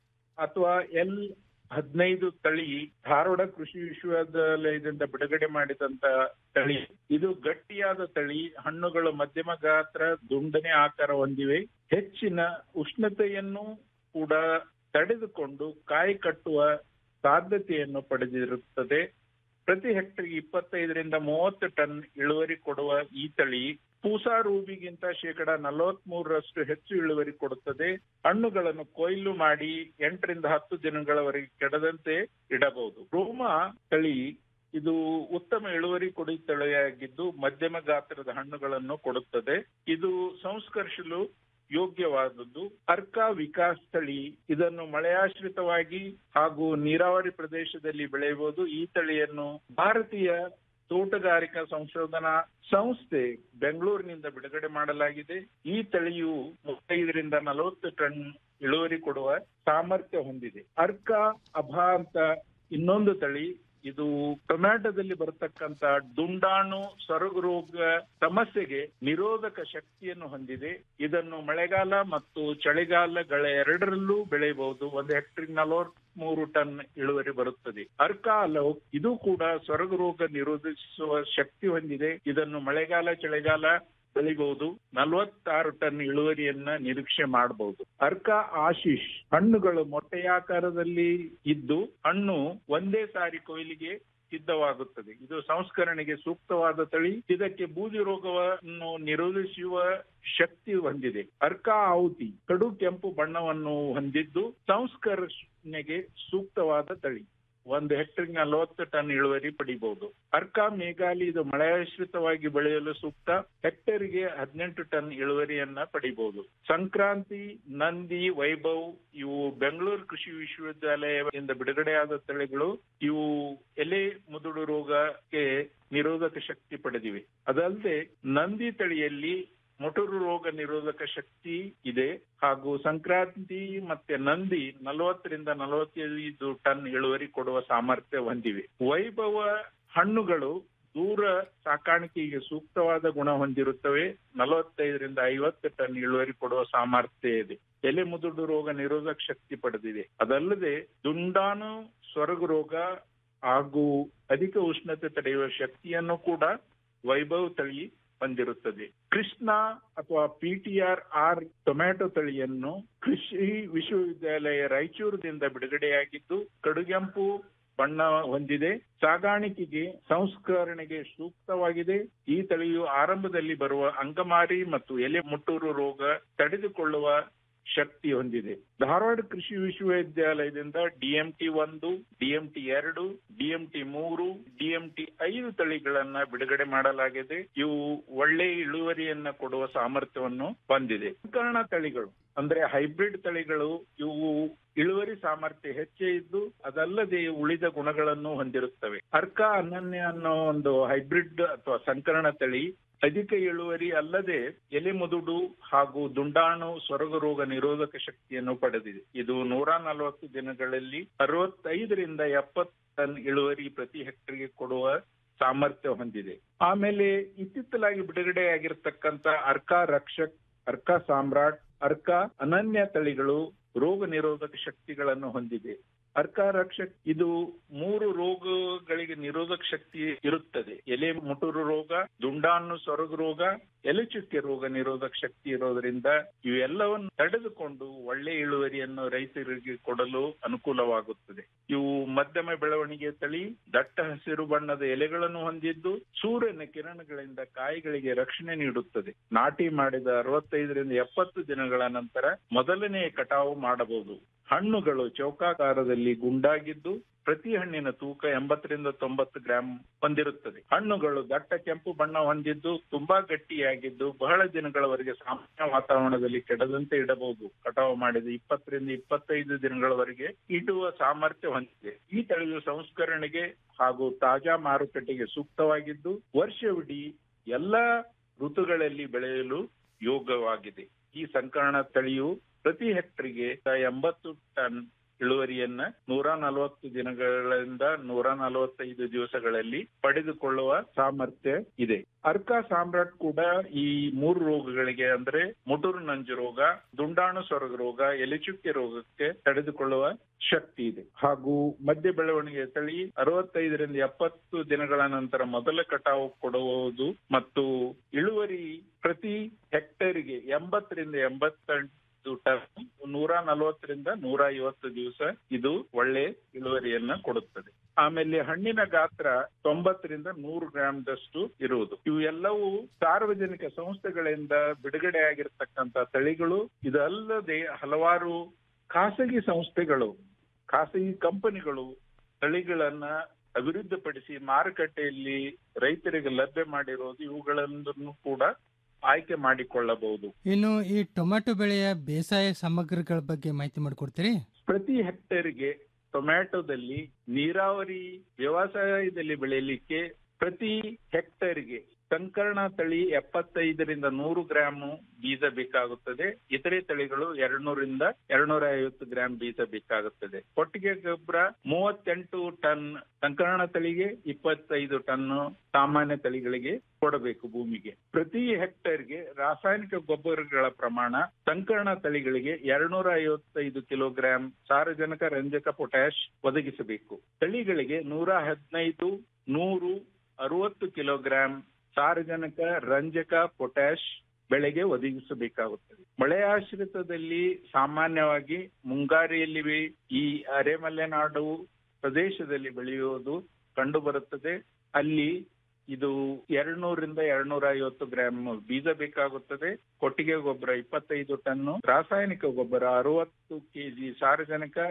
ಅಥವಾ ಎಲ್ ಹದಿನೈದು ತಳಿ ಧಾರವಾಡ ಕೃಷಿ ವಿಶ್ವವಿದ್ಯಾಲಯದಿಂದ ಬಿಡುಗಡೆ ಮಾಡಿದಂತ ತಳಿ ಇದು ಗಟ್ಟಿಯಾದ ತಳಿ ಹಣ್ಣುಗಳು ಮಧ್ಯಮ ಗಾತ್ರ ದುಂಡನೆ ಆಕಾರ ಹೊಂದಿವೆ ಹೆಚ್ಚಿನ ಉಷ್ಣತೆಯನ್ನು ಕೂಡ ತಡೆದುಕೊಂಡು ಕಾಯಿ ಕಟ್ಟುವ ಸಾಧ್ಯತೆಯನ್ನು ಪಡೆದಿರುತ್ತದೆ ಪ್ರತಿ ಹೆಕ್ಟರ್ಗೆ ಇಪ್ಪತ್ತೈದರಿಂದ ಮೂವತ್ತು ಟನ್ ಇಳುವರಿ ಕೊಡುವ ಈ ತಳಿ ಪೂಸಾ ರೂಬಿಗಿಂತ ಶೇಕಡ ನಲವತ್ತ್ ಮೂರರಷ್ಟು ಹೆಚ್ಚು ಇಳುವರಿ ಕೊಡುತ್ತದೆ ಹಣ್ಣುಗಳನ್ನು ಕೊಯ್ಲು ಮಾಡಿ ಎಂಟರಿಂದ ಹತ್ತು ದಿನಗಳವರೆಗೆ ಕೆಡದಂತೆ ಇಡಬಹುದು ರೋಮಾ ತಳಿ ಇದು ಉತ್ತಮ ಇಳುವರಿ ಕೊಡಿ ತಳಿಯಾಗಿದ್ದು ಮಧ್ಯಮ ಗಾತ್ರದ ಹಣ್ಣುಗಳನ್ನು ಕೊಡುತ್ತದೆ ಇದು ಸಂಸ್ಕರಿಸಲು ಯೋಗ್ಯವಾದದ್ದು ಅರ್ಕಾ ವಿಕಾಸ್ ತಳಿ ಇದನ್ನು ಮಳೆಯಾಶ್ರಿತವಾಗಿ ಹಾಗೂ ನೀರಾವರಿ ಪ್ರದೇಶದಲ್ಲಿ ಬೆಳೆಯಬಹುದು ಈ ತಳಿಯನ್ನು ಭಾರತೀಯ ತೋಟಗಾರಿಕಾ ಸಂಶೋಧನಾ ಸಂಸ್ಥೆ ಬೆಂಗಳೂರಿನಿಂದ ಬಿಡುಗಡೆ ಮಾಡಲಾಗಿದೆ ಈ ತಳಿಯು ಮೂವತ್ತೈದರಿಂದ ನಲವತ್ತು ಟನ್ ಇಳುವರಿ ಕೊಡುವ ಸಾಮರ್ಥ್ಯ ಹೊಂದಿದೆ ಅರ್ಕಾ ಅಭಾ ಅಂತ ಇನ್ನೊಂದು ತಳಿ ಇದು ಟೊಮ್ಯಾಟೊದಲ್ಲಿ ಬರತಕ್ಕಂತ ದುಂಡಾಣು ಸೊರಗು ರೋಗ ಸಮಸ್ಯೆಗೆ ನಿರೋಧಕ ಶಕ್ತಿಯನ್ನು ಹೊಂದಿದೆ ಇದನ್ನು ಮಳೆಗಾಲ ಮತ್ತು ಚಳಿಗಾಲಗಳ ಎರಡರಲ್ಲೂ ಬೆಳೆಯಬಹುದು ಒಂದು ಹೆಕ್ಟರ್ ನಲವತ್ತ್ ಮೂರು ಟನ್ ಇಳುವರಿ ಬರುತ್ತದೆ ಅರ್ಕಾ ಅಲೌ ಇದು ಕೂಡ ಸೊರಗು ರೋಗ ನಿರೋಧಿಸುವ ಶಕ್ತಿ ಹೊಂದಿದೆ ಇದನ್ನು ಮಳೆಗಾಲ ಚಳಿಗಾಲ ಬೆಳಿಬಹುದು ನಲವತ್ತಾರು ಟನ್ ಇಳುವರಿಯನ್ನ ನಿರೀಕ್ಷೆ ಮಾಡಬಹುದು ಅರ್ಕ ಆಶೀಶ್ ಹಣ್ಣುಗಳು ಮೊಟ್ಟೆಯಾಕಾರದಲ್ಲಿ ಇದ್ದು ಹಣ್ಣು ಒಂದೇ ಸಾರಿ ಕೊಯ್ಲಿಗೆ ಸಿದ್ಧವಾಗುತ್ತದೆ ಇದು ಸಂಸ್ಕರಣೆಗೆ ಸೂಕ್ತವಾದ ತಳಿ ಇದಕ್ಕೆ ಬೂದಿ ರೋಗವನ್ನು ನಿರೋಧಿಸುವ ಶಕ್ತಿ ಹೊಂದಿದೆ ಅರ್ಕ ಆಹುತಿ ಕಡು ಕೆಂಪು ಬಣ್ಣವನ್ನು ಹೊಂದಿದ್ದು ಸಂಸ್ಕರಣೆಗೆ ಸೂಕ್ತವಾದ ತಳಿ ಒಂದು ಹೆಕ್ಟರ್ಗೆ ನಲವತ್ತು ಟನ್ ಇಳುವರಿ ಪಡಿಬಹುದು ಅರ್ಕ ಮೇಘಾಲಿ ಇದು ಮಳೆಯಾಶ್ರಿತವಾಗಿ ಬೆಳೆಯಲು ಸೂಕ್ತ ಹೆಕ್ಟರ್ಗೆ ಹದಿನೆಂಟು ಟನ್ ಇಳುವರಿಯನ್ನ ಪಡಿಬಹುದು ಸಂಕ್ರಾಂತಿ ನಂದಿ ವೈಭವ್ ಇವು ಬೆಂಗಳೂರು ಕೃಷಿ ವಿಶ್ವವಿದ್ಯಾಲಯದಿಂದ ಬಿಡುಗಡೆಯಾದ ತಳಿಗಳು ಇವು ಎಲೆ ಮುದುಡು ರೋಗಕ್ಕೆ ನಿರೋಧಕ ಶಕ್ತಿ ಪಡೆದಿವೆ ಅದಲ್ಲದೆ ನಂದಿ ತಳಿಯಲ್ಲಿ ಮೊಟರು ರೋಗ ನಿರೋಧಕ ಶಕ್ತಿ ಇದೆ ಹಾಗೂ ಸಂಕ್ರಾಂತಿ ಮತ್ತೆ ನಂದಿ ನಲವತ್ತರಿಂದ ನಲವತ್ತೈದು ಟನ್ ಇಳುವರಿ ಕೊಡುವ ಸಾಮರ್ಥ್ಯ ಹೊಂದಿವೆ ವೈಭವ ಹಣ್ಣುಗಳು ದೂರ ಸಾಕಾಣಿಕೆಗೆ ಸೂಕ್ತವಾದ ಗುಣ ಹೊಂದಿರುತ್ತವೆ ನಲವತ್ತೈದರಿಂದ ಐವತ್ತು ಟನ್ ಇಳುವರಿ ಕೊಡುವ ಸಾಮರ್ಥ್ಯ ಇದೆ ಎಲೆ ಮುದುಡು ರೋಗ ನಿರೋಧಕ ಶಕ್ತಿ ಪಡೆದಿದೆ ಅದಲ್ಲದೆ ದುಂಡಾಣು ಸ್ವರ್ಗ ರೋಗ ಹಾಗೂ ಅಧಿಕ ಉಷ್ಣತೆ ತಡೆಯುವ ಶಕ್ತಿಯನ್ನು ಕೂಡ ವೈಭವ್ ತಳಿ ಹೊಂದಿರುತ್ತದೆ ಕೃಷ್ಣ ಅಥವಾ ಪಿಟಿಆರ್ ಆರ್ ಟೊಮ್ಯಾಟೊ ತಳಿಯನ್ನು ಕೃಷಿ ವಿಶ್ವವಿದ್ಯಾಲಯ ರಾಯಚೂರಿನಿಂದ ಬಿಡುಗಡೆಯಾಗಿದ್ದು ಕಡುಗೆಂಪು ಬಣ್ಣ ಹೊಂದಿದೆ ಸಾಗಾಣಿಕೆಗೆ ಸಂಸ್ಕರಣೆಗೆ ಸೂಕ್ತವಾಗಿದೆ ಈ ತಳಿಯು ಆರಂಭದಲ್ಲಿ ಬರುವ ಅಂಗಮಾರಿ ಮತ್ತು ಎಲೆ ಮುಟ್ಟೂರು ರೋಗ ತಡೆದುಕೊಳ್ಳುವ ಶಕ್ತಿ ಹೊಂದಿದೆ ಧಾರವಾಡ ಕೃಷಿ ವಿಶ್ವವಿದ್ಯಾಲಯದಿಂದ ಡಿಎಂಟಿ ಒಂದು ಡಿಎಂಟಿ ಎರಡು ಡಿಎಂಟಿ ಮೂರು ಡಿಎಂಟಿ ಐದು ತಳಿಗಳನ್ನ ಬಿಡುಗಡೆ ಮಾಡಲಾಗಿದೆ ಇವು ಒಳ್ಳೆ ಇಳುವರಿಯನ್ನ ಕೊಡುವ ಸಾಮರ್ಥ್ಯವನ್ನು ಹೊಂದಿದೆ ಸಂಕರಣ ತಳಿಗಳು ಅಂದ್ರೆ ಹೈಬ್ರಿಡ್ ತಳಿಗಳು ಇವು ಇಳುವರಿ ಸಾಮರ್ಥ್ಯ ಹೆಚ್ಚೇ ಇದ್ದು ಅದಲ್ಲದೆ ಉಳಿದ ಗುಣಗಳನ್ನು ಹೊಂದಿರುತ್ತವೆ ಅರ್ಕ ಅನನ್ಯ ಅನ್ನೋ ಒಂದು ಹೈಬ್ರಿಡ್ ಅಥವಾ ಸಂಕರಣ ತಳಿ ಅಧಿಕ ಇಳುವರಿ ಅಲ್ಲದೆ ಎಲೆ ಮುದುಡು ಹಾಗೂ ದುಂಡಾಣು ಸ್ವರ್ಗ ರೋಗ ನಿರೋಧಕ ಶಕ್ತಿಯನ್ನು ಪಡೆದಿದೆ ಇದು ನೂರ ನಲವತ್ತು ದಿನಗಳಲ್ಲಿ ಅರವತ್ತೈದರಿಂದ ಎಪ್ಪತ್ತು ಟನ್ ಇಳುವರಿ ಪ್ರತಿ ಹೆಕ್ಟರ್ಗೆ ಕೊಡುವ ಸಾಮರ್ಥ್ಯ ಹೊಂದಿದೆ ಆಮೇಲೆ ಇತ್ತಿತ್ತಲಾಗಿ ಬಿಡುಗಡೆಯಾಗಿರ್ತಕ್ಕಂತ ಅರ್ಕಾ ರಕ್ಷಕ್ ಅರ್ಕಾ ಸಾಮ್ರಾಟ್ ಅರ್ಕಾ ಅನನ್ಯ ತಳಿಗಳು ರೋಗ ನಿರೋಧಕ ಶಕ್ತಿಗಳನ್ನು ಹೊಂದಿದೆ ಅರ್ಕ ರಕ್ಷಕ್ ಇದು ಮೂರು ರೋಗಗಳಿಗೆ ನಿರೋಧಕ ಶಕ್ತಿ ಇರುತ್ತದೆ ಎಲೆ ಮುಟುರು ರೋಗ ದುಂಡಾಣು ಸೊರಗು ರೋಗ ಎಲೆ ಚುಕ್ಕೆ ರೋಗ ನಿರೋಧಕ ಶಕ್ತಿ ಇರೋದ್ರಿಂದ ಇವೆಲ್ಲವನ್ನು ತಡೆದುಕೊಂಡು ಒಳ್ಳೆ ಇಳುವರಿಯನ್ನು ರೈತರಿಗೆ ಕೊಡಲು ಅನುಕೂಲವಾಗುತ್ತದೆ ಇವು ಮಧ್ಯಮ ಬೆಳವಣಿಗೆ ತಳಿ ದಟ್ಟ ಹಸಿರು ಬಣ್ಣದ ಎಲೆಗಳನ್ನು ಹೊಂದಿದ್ದು ಸೂರ್ಯನ ಕಿರಣಗಳಿಂದ ಕಾಯಿಗಳಿಗೆ ರಕ್ಷಣೆ ನೀಡುತ್ತದೆ ನಾಟಿ ಮಾಡಿದ ಅರವತ್ತೈದರಿಂದ ಎಪ್ಪತ್ತು ದಿನಗಳ ನಂತರ ಮೊದಲನೆಯ ಕಟಾವು ಮಾಡಬಹುದು ಹಣ್ಣುಗಳು ಚೌಕಾಕಾರದಲ್ಲಿ ಗುಂಡಾಗಿದ್ದು ಪ್ರತಿ ಹಣ್ಣಿನ ತೂಕ ಎಂಬತ್ತರಿಂದ ತೊಂಬತ್ತು ಗ್ರಾಂ ಹೊಂದಿರುತ್ತದೆ ಹಣ್ಣುಗಳು ದಟ್ಟ ಕೆಂಪು ಬಣ್ಣ ಹೊಂದಿದ್ದು ತುಂಬಾ ಗಟ್ಟಿಯಾಗಿದ್ದು ಬಹಳ ದಿನಗಳವರೆಗೆ ಸಾಮಾನ್ಯ ವಾತಾವರಣದಲ್ಲಿ ಕೆಡದಂತೆ ಇಡಬಹುದು ಕಟಾವು ಮಾಡಿದ ಇಪ್ಪತ್ತರಿಂದ ಇಪ್ಪತ್ತೈದು ದಿನಗಳವರೆಗೆ ಇಡುವ ಸಾಮರ್ಥ್ಯ ಹೊಂದಿದೆ ಈ ತಳಿಯು ಸಂಸ್ಕರಣೆಗೆ ಹಾಗೂ ತಾಜಾ ಮಾರುಕಟ್ಟೆಗೆ ಸೂಕ್ತವಾಗಿದ್ದು ವರ್ಷವಿಡೀ ಎಲ್ಲಾ ಋತುಗಳಲ್ಲಿ ಬೆಳೆಯಲು ಯೋಗ್ಯವಾಗಿದೆ ಈ ಸಂಕರಣ ತಳಿಯು ಪ್ರತಿ ಹೆಕ್ಟರ್ಗೆ ಎಂಬತ್ತು ಟನ್ ಇಳುವರಿಯನ್ನ ನೂರ ನಲವತ್ತು ದಿನಗಳಿಂದ ನೂರ ನಲವತ್ತೈದು ದಿವಸಗಳಲ್ಲಿ ಪಡೆದುಕೊಳ್ಳುವ ಸಾಮರ್ಥ್ಯ ಇದೆ ಅರ್ಕ ಸಾಮ್ರಾಟ್ ಕೂಡ ಈ ಮೂರು ರೋಗಗಳಿಗೆ ಅಂದ್ರೆ ಮುಟುರು ನಂಜು ರೋಗ ದುಂಡಾಣು ಸೊರಗ ರೋಗ ಎಲೆಚುಕ್ಕೆ ರೋಗಕ್ಕೆ ತಡೆದುಕೊಳ್ಳುವ ಶಕ್ತಿ ಇದೆ ಹಾಗೂ ಮಧ್ಯ ಬೆಳವಣಿಗೆ ತಳಿ ಅರವತ್ತೈದರಿಂದ ಎಪ್ಪತ್ತು ದಿನಗಳ ನಂತರ ಮೊದಲ ಕಟಾವು ಕೊಡುವುದು ಮತ್ತು ಇಳುವರಿ ಪ್ರತಿ ಹೆಕ್ಟೇರ್ಗೆ ಎಂಬತ್ತರಿಂದ ಎಂಬತ್ತೆಂಟು ಟನ್ ನೂರ ನಲವತ್ತರಿಂದ ನೂರ ಐವತ್ತು ದಿವಸ ಇದು ಒಳ್ಳೆ ಇಳುವರಿಯನ್ನ ಕೊಡುತ್ತದೆ ಆಮೇಲೆ ಹಣ್ಣಿನ ಗಾತ್ರ ತೊಂಬತ್ತರಿಂದ ನೂರು ಗ್ರಾಂದಷ್ಟು ಇರುವುದು ಇವು ಎಲ್ಲವೂ ಸಾರ್ವಜನಿಕ ಸಂಸ್ಥೆಗಳಿಂದ ಬಿಡುಗಡೆಯಾಗಿರ್ತಕ್ಕಂಥ ತಳಿಗಳು ಇದಲ್ಲದೆ ಹಲವಾರು ಖಾಸಗಿ ಸಂಸ್ಥೆಗಳು ಖಾಸಗಿ ಕಂಪನಿಗಳು ತಳಿಗಳನ್ನ ಅಭಿವೃದ್ಧಿಪಡಿಸಿ ಮಾರುಕಟ್ಟೆಯಲ್ಲಿ ರೈತರಿಗೆ ಲಭ್ಯ ಮಾಡಿರೋದು ಇವುಗಳನ್ನು ಕೂಡ ಆಯ್ಕೆ ಮಾಡಿಕೊಳ್ಳಬಹುದು ಇನ್ನು ಈ ಟೊಮ್ಯಾಟೊ ಬೆಳೆಯ ಬೇಸಾಯ ಸಾಮಗ್ರಿಗಳ ಬಗ್ಗೆ ಮಾಹಿತಿ ಮಾಡಿಕೊಡ್ತೀರಿ ಪ್ರತಿ ಹೆಕ್ಟೇರ್ಗೆ ಟೊಮ್ಯಾಟೊದಲ್ಲಿ ನೀರಾವರಿ ವ್ಯವಸಾಯದಲ್ಲಿ ಬೆಳೆಯಲಿಕ್ಕೆ ಪ್ರತಿ ಹೆಕ್ಟೇರ್ಗೆ ಸಂಕರಣ ತಳಿ ಎಪ್ಪತ್ತೈದರಿಂದ ನೂರು ಗ್ರಾಮ್ ಬೀಜ ಬೇಕಾಗುತ್ತದೆ ಇತರೆ ತಳಿಗಳು ಎರಡ್ನೂರಿಂದ ಎರಡ್ನೂರ ಐವತ್ತು ಗ್ರಾಂ ಬೀಜ ಬೇಕಾಗುತ್ತದೆ ಕೊಟ್ಟಿಗೆ ಗೊಬ್ಬರ ಮೂವತ್ತೆಂಟು ಟನ್ ಸಂಕರಣ ತಳಿಗೆ ಇಪ್ಪತ್ತೈದು ಟನ್ ಸಾಮಾನ್ಯ ತಳಿಗಳಿಗೆ ಕೊಡಬೇಕು ಭೂಮಿಗೆ ಪ್ರತಿ ಹೆಕ್ಟೇರ್ಗೆ ರಾಸಾಯನಿಕ ಗೊಬ್ಬರಗಳ ಪ್ರಮಾಣ ಸಂಕರಣ ತಳಿಗಳಿಗೆ ಎರಡ್ನೂರ ಐವತ್ತೈದು ಕಿಲೋಗ್ರಾಂ ಸಾರಜನಕ ರಂಜಕ ಪೊಟ್ಯಾಶ್ ಒದಗಿಸಬೇಕು ತಳಿಗಳಿಗೆ ನೂರ ಹದಿನೈದು ನೂರು ಅರವತ್ತು ಕಿಲೋಗ್ರಾಂ ಸಾರಜನಕ ರಂಜಕ ಪೊಟ್ಯಾಶ್ ಬೆಳೆಗೆ ಒದಗಿಸಬೇಕಾಗುತ್ತದೆ ಮಳೆಯಾಶ್ರಿತದಲ್ಲಿ ಸಾಮಾನ್ಯವಾಗಿ ಮುಂಗಾರಿಯಲ್ಲಿ ಈ ಅರೆಮಲೆನಾಡು ಪ್ರದೇಶದಲ್ಲಿ ಬೆಳೆಯುವುದು ಕಂಡು ಬರುತ್ತದೆ ಅಲ್ಲಿ ಇದು ಎರಡ್ನೂರಿಂದ ಎರಡ್ನೂರ ಐವತ್ತು ಗ್ರಾಂ ಬೀಜ ಬೇಕಾಗುತ್ತದೆ ಕೊಟ್ಟಿಗೆ ಗೊಬ್ಬರ ಇಪ್ಪತ್ತೈದು ಟನ್ನು ರಾಸಾಯನಿಕ ಗೊಬ್ಬರ ಅರವತ್ತು ಕೆಜಿ ಸಾರಜನಕ